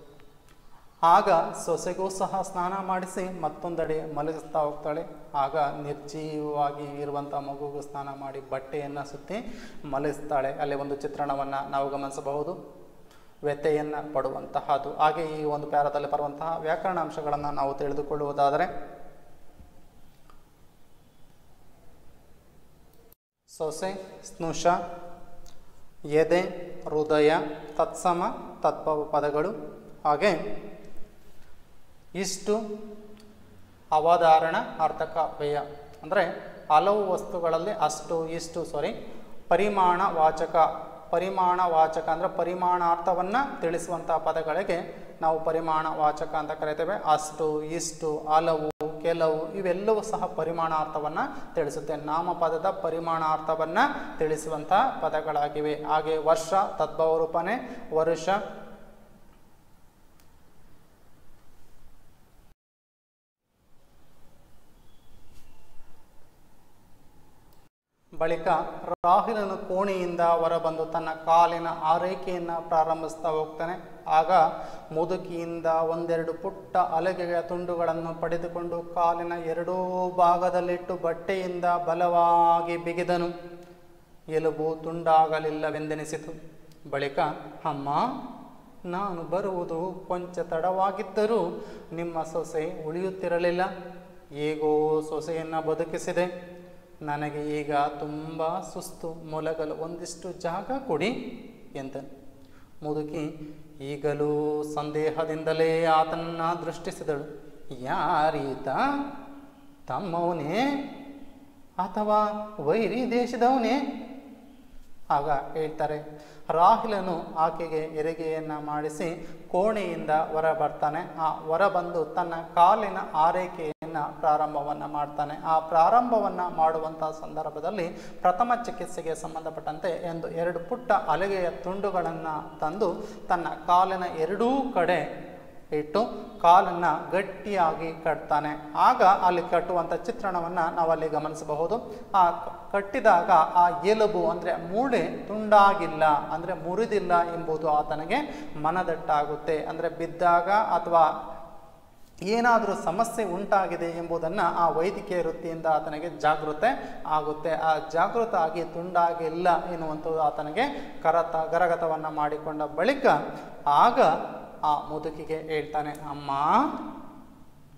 ಆಗ ಸೊಸೆಗೂ ಸಹ ಸ್ನಾನ ಮಾಡಿಸಿ ಮತ್ತೊಂದೆಡೆ ಮಲಗಿಸ್ತಾ ಹೋಗ್ತಾಳೆ ಆಗ ನಿರ್ಜೀವವಾಗಿ ಇರುವಂಥ ಮಗುಗೂ ಸ್ನಾನ ಮಾಡಿ ಬಟ್ಟೆಯನ್ನು ಸುತ್ತಿ ಮಲಗಿಸ್ತಾಳೆ ಅಲ್ಲಿ ಒಂದು ಚಿತ್ರಣವನ್ನು ನಾವು ಗಮನಿಸಬಹುದು ವ್ಯಥೆಯನ್ನು ಪಡುವಂತಹದ್ದು ಹಾಗೆ ಈ ಒಂದು ಪ್ಯಾರದಲ್ಲಿ ಬರುವಂತಹ ವ್ಯಾಕರಣಾಂಶಗಳನ್ನು ನಾವು ತಿಳಿದುಕೊಳ್ಳುವುದಾದರೆ ಸೊಸೆ ಸ್ನುಷ ಎದೆ ಹೃದಯ ತತ್ಸಮ ತದ್ಭವ ಪದಗಳು ಹಾಗೆ ಇಷ್ಟು ಅವಧಾರಣ ಅರ್ಥಕ ವ್ಯಯ ಅಂದರೆ ಹಲವು ವಸ್ತುಗಳಲ್ಲಿ ಅಷ್ಟು ಇಷ್ಟು ಸಾರಿ ಪರಿಮಾಣ ವಾಚಕ ಪರಿಮಾಣ ವಾಚಕ ಅಂದರೆ ಪರಿಮಾಣಾರ್ಥವನ್ನು ತಿಳಿಸುವಂಥ ಪದಗಳಿಗೆ ನಾವು ಪರಿಮಾಣ ವಾಚಕ ಅಂತ ಕರಿತೇವೆ ಅಷ್ಟು ಇಷ್ಟು ಹಲವು ಕೆಲವು ಇವೆಲ್ಲವೂ ಸಹ ಪರಿಮಾಣಾರ್ಥವನ್ನು ತಿಳಿಸುತ್ತೆ ನಾಮಪದದ ಪರಿಮಾಣಾರ್ಥವನ್ನು ತಿಳಿಸುವಂಥ ಪದಗಳಾಗಿವೆ ಹಾಗೆ ವರ್ಷ ತದ್ಭವ ರೂಪನೆ ವರುಷ ಬಳಿಕ ರಾಹುಲನು ಕೋಣೆಯಿಂದ ಹೊರಬಂದು ತನ್ನ ಕಾಲಿನ ಆರೈಕೆಯನ್ನು ಪ್ರಾರಂಭಿಸ್ತಾ ಹೋಗ್ತಾನೆ ಆಗ ಮುದುಕಿಯಿಂದ ಒಂದೆರಡು ಪುಟ್ಟ ಹಲಗೆಯ ತುಂಡುಗಳನ್ನು ಪಡೆದುಕೊಂಡು ಕಾಲಿನ ಎರಡೂ ಭಾಗದಲ್ಲಿಟ್ಟು ಬಟ್ಟೆಯಿಂದ ಬಲವಾಗಿ ಬಿಗಿದನು ಎಲುಬು ತುಂಡಾಗಲಿಲ್ಲವೆಂದೆನಿಸಿತು ಬಳಿಕ ಅಮ್ಮ ನಾನು ಬರುವುದು ಕೊಂಚ ತಡವಾಗಿದ್ದರೂ ನಿಮ್ಮ ಸೊಸೆ ಉಳಿಯುತ್ತಿರಲಿಲ್ಲ ಹೇಗೋ ಸೊಸೆಯನ್ನು ಬದುಕಿಸಿದೆ ನನಗೆ ಈಗ ತುಂಬ ಸುಸ್ತು ಮೊಲಗಲು ಒಂದಿಷ್ಟು ಜಾಗ ಕೊಡಿ ಎಂದನು ಮುದುಕಿ ಈಗಲೂ ಸಂದೇಹದಿಂದಲೇ ಆತನನ್ನ ದೃಷ್ಟಿಸಿದಳು ಯಾರೀತ ತಮ್ಮವನೇ ಅಥವಾ ವೈರಿ ದೇಶದವನೇ ಆಗ ಹೇಳ್ತಾರೆ ರಾಹುಲನು ಆಕೆಗೆ ಹೆರಿಗೆಯನ್ನು ಮಾಡಿಸಿ ಕೋಣೆಯಿಂದ ಹೊರ ಬರ್ತಾನೆ ಆ ಹೊರ ಬಂದು ತನ್ನ ಕಾಲಿನ ಆರೈಕೆಯನ್ನು ಪ್ರಾರಂಭವನ್ನು ಮಾಡ್ತಾನೆ ಆ ಪ್ರಾರಂಭವನ್ನು ಮಾಡುವಂಥ ಸಂದರ್ಭದಲ್ಲಿ ಪ್ರಥಮ ಚಿಕಿತ್ಸೆಗೆ ಸಂಬಂಧಪಟ್ಟಂತೆ ಒಂದು ಎರಡು ಪುಟ್ಟ ಹಲಗೆಯ ತುಂಡುಗಳನ್ನು ತಂದು ತನ್ನ ಕಾಲಿನ ಎರಡೂ ಕಡೆ ಇಟ್ಟು ಕಾಲನ್ನು ಗಟ್ಟಿಯಾಗಿ ಕಟ್ತಾನೆ ಆಗ ಅಲ್ಲಿ ಕಟ್ಟುವಂಥ ಚಿತ್ರಣವನ್ನು ನಾವಲ್ಲಿ ಗಮನಿಸಬಹುದು ಆ ಕಟ್ಟಿದಾಗ ಆ ಎಲುಬು ಅಂದರೆ ಮೂಳೆ ತುಂಡಾಗಿಲ್ಲ ಅಂದರೆ ಮುರಿದಿಲ್ಲ ಎಂಬುದು ಆತನಿಗೆ ಮನದಟ್ಟಾಗುತ್ತೆ ಅಂದರೆ ಬಿದ್ದಾಗ ಅಥವಾ ಏನಾದರೂ ಸಮಸ್ಯೆ ಉಂಟಾಗಿದೆ ಎಂಬುದನ್ನು ಆ ವೈದ್ಯಕೀಯ ವೃತ್ತಿಯಿಂದ ಆತನಿಗೆ ಜಾಗೃತೆ ಆಗುತ್ತೆ ಆ ಜಾಗೃತ ಆಗಿ ತುಂಡಾಗಿಲ್ಲ ಎನ್ನುವಂಥದ್ದು ಆತನಿಗೆ ಕರತ ಗರಗತವನ್ನು ಮಾಡಿಕೊಂಡ ಬಳಿಕ ಆಗ ಆ ಮುದುಕಿಗೆ ಹೇಳ್ತಾನೆ ಅಮ್ಮ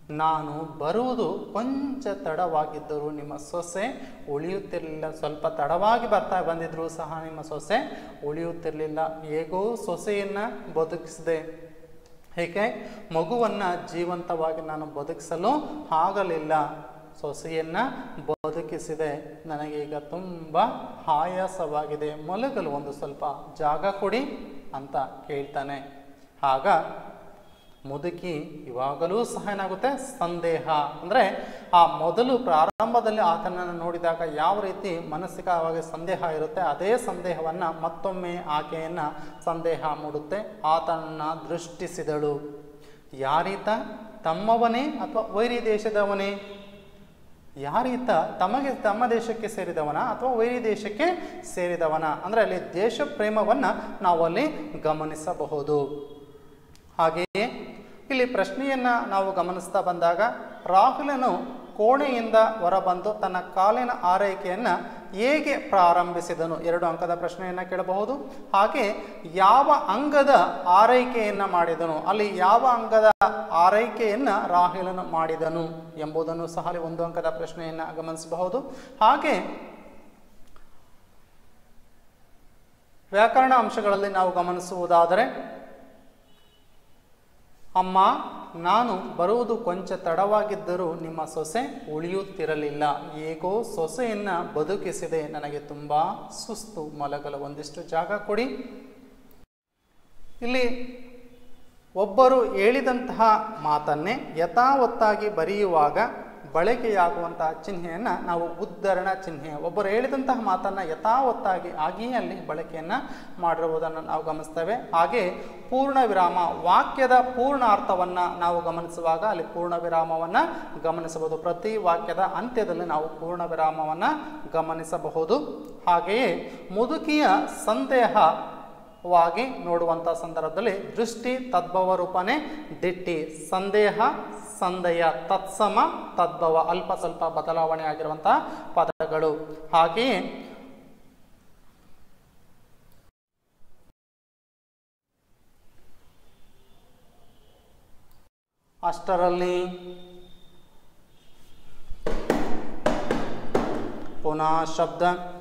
ನಾನು ಬರುವುದು ಕೊಂಚ ತಡವಾಗಿದ್ದರೂ ನಿಮ್ಮ ಸೊಸೆ ಉಳಿಯುತ್ತಿರಲಿಲ್ಲ ಸ್ವಲ್ಪ ತಡವಾಗಿ ಬರ್ತಾ ಬಂದಿದ್ರು ಸಹ ನಿಮ್ಮ ಸೊಸೆ ಉಳಿಯುತ್ತಿರಲಿಲ್ಲ ಹೇಗೋ ಸೊಸೆಯನ್ನು ಬದುಕಿಸಿದೆ ಏಕೆ ಮಗುವನ್ನು ಜೀವಂತವಾಗಿ ನಾನು ಬದುಕಿಸಲು ಆಗಲಿಲ್ಲ ಸೊಸೆಯನ್ನು ಬದುಕಿಸಿದೆ ನನಗೀಗ ತುಂಬ ಆಯಾಸವಾಗಿದೆ ಮಲಗಲು ಒಂದು ಸ್ವಲ್ಪ ಜಾಗ ಕೊಡಿ ಅಂತ ಕೇಳ್ತಾನೆ ಆಗ ಮುದುಕಿ ಇವಾಗಲೂ ಸಹ ಏನಾಗುತ್ತೆ ಸಂದೇಹ ಅಂದರೆ ಆ ಮೊದಲು ಪ್ರಾರಂಭದಲ್ಲಿ ಆತನನ್ನು ನೋಡಿದಾಗ ಯಾವ ರೀತಿ ಮಾನಸಿಕವಾಗಿ ಸಂದೇಹ ಇರುತ್ತೆ ಅದೇ ಸಂದೇಹವನ್ನು ಮತ್ತೊಮ್ಮೆ ಆಕೆಯನ್ನು ಸಂದೇಹ ಮೂಡುತ್ತೆ ಆತನನ್ನು ದೃಷ್ಟಿಸಿದಳು ಯಾರೀತ ತಮ್ಮವನೇ ಅಥವಾ ವೈರಿ ದೇಶದವನೇ ಯಾರೀತ ತಮಗೆ ತಮ್ಮ ದೇಶಕ್ಕೆ ಸೇರಿದವನ ಅಥವಾ ವೈರಿ ದೇಶಕ್ಕೆ ಸೇರಿದವನ ಅಂದರೆ ಅಲ್ಲಿ ದೇಶ ಪ್ರೇಮವನ್ನು ನಾವು ಅಲ್ಲಿ ಗಮನಿಸಬಹುದು ಹಾಗೆಯೇ ಇಲ್ಲಿ ಪ್ರಶ್ನೆಯನ್ನು ನಾವು ಗಮನಿಸ್ತಾ ಬಂದಾಗ ರಾಹುಲನು ಕೋಣೆಯಿಂದ ಹೊರಬಂದು ತನ್ನ ಕಾಲಿನ ಆರೈಕೆಯನ್ನು ಹೇಗೆ ಪ್ರಾರಂಭಿಸಿದನು ಎರಡು ಅಂಕದ ಪ್ರಶ್ನೆಯನ್ನು ಕೇಳಬಹುದು ಹಾಗೆ ಯಾವ ಅಂಗದ ಆರೈಕೆಯನ್ನು ಮಾಡಿದನು ಅಲ್ಲಿ ಯಾವ ಅಂಗದ ಆರೈಕೆಯನ್ನು ರಾಹುಲನು ಮಾಡಿದನು ಎಂಬುದನ್ನು ಸಹ ಅಲ್ಲಿ ಒಂದು ಅಂಕದ ಪ್ರಶ್ನೆಯನ್ನು ಗಮನಿಸಬಹುದು ಹಾಗೆ ವ್ಯಾಕರಣ ಅಂಶಗಳಲ್ಲಿ ನಾವು ಗಮನಿಸುವುದಾದರೆ ಅಮ್ಮ ನಾನು ಬರುವುದು ಕೊಂಚ ತಡವಾಗಿದ್ದರೂ ನಿಮ್ಮ ಸೊಸೆ ಉಳಿಯುತ್ತಿರಲಿಲ್ಲ ಹೇಗೋ ಸೊಸೆಯನ್ನು ಬದುಕಿಸಿದೆ ನನಗೆ ತುಂಬ ಸುಸ್ತು ಮಲಗಲು ಒಂದಿಷ್ಟು ಜಾಗ ಕೊಡಿ ಇಲ್ಲಿ ಒಬ್ಬರು ಹೇಳಿದಂತಹ ಮಾತನ್ನೇ ಯಥಾವತ್ತಾಗಿ ಬರೆಯುವಾಗ ಬಳಕೆಯಾಗುವಂತಹ ಚಿಹ್ನೆಯನ್ನು ನಾವು ಉದ್ಧರಣ ಚಿಹ್ನೆ ಒಬ್ಬರು ಹೇಳಿದಂತಹ ಮಾತನ್ನು ಯಥಾವತ್ತಾಗಿ ಆಗಿಯೇ ಅಲ್ಲಿ ಬಳಕೆಯನ್ನು ಮಾಡಿರುವುದನ್ನು ನಾವು ಗಮನಿಸ್ತೇವೆ ಹಾಗೆ ಪೂರ್ಣ ವಿರಾಮ ವಾಕ್ಯದ ಪೂರ್ಣ ಅರ್ಥವನ್ನು ನಾವು ಗಮನಿಸುವಾಗ ಅಲ್ಲಿ ಪೂರ್ಣ ವಿರಾಮವನ್ನು ಗಮನಿಸಬಹುದು ಪ್ರತಿ ವಾಕ್ಯದ ಅಂತ್ಯದಲ್ಲಿ ನಾವು ಪೂರ್ಣ ವಿರಾಮವನ್ನು ಗಮನಿಸಬಹುದು ಹಾಗೆಯೇ ಮುದುಕಿಯ ಸಂದೇಹ ವಾಗಿ ನೋಡುವಂಥ ಸಂದರ್ಭದಲ್ಲಿ ದೃಷ್ಟಿ ತದ್ಭವ ರೂಪನೇ ದಿಟ್ಟಿ ಸಂದೇಹ ಸಂದೇಯ ತತ್ಸಮ ತದ್ಭವ ಅಲ್ಪ ಸ್ವಲ್ಪ ಬದಲಾವಣೆ ಆಗಿರುವಂತಹ ಪದಗಳು ಹಾಗೆಯೇ ಅಷ್ಟರಲ್ಲಿ ಪುನಃ ಶಬ್ದ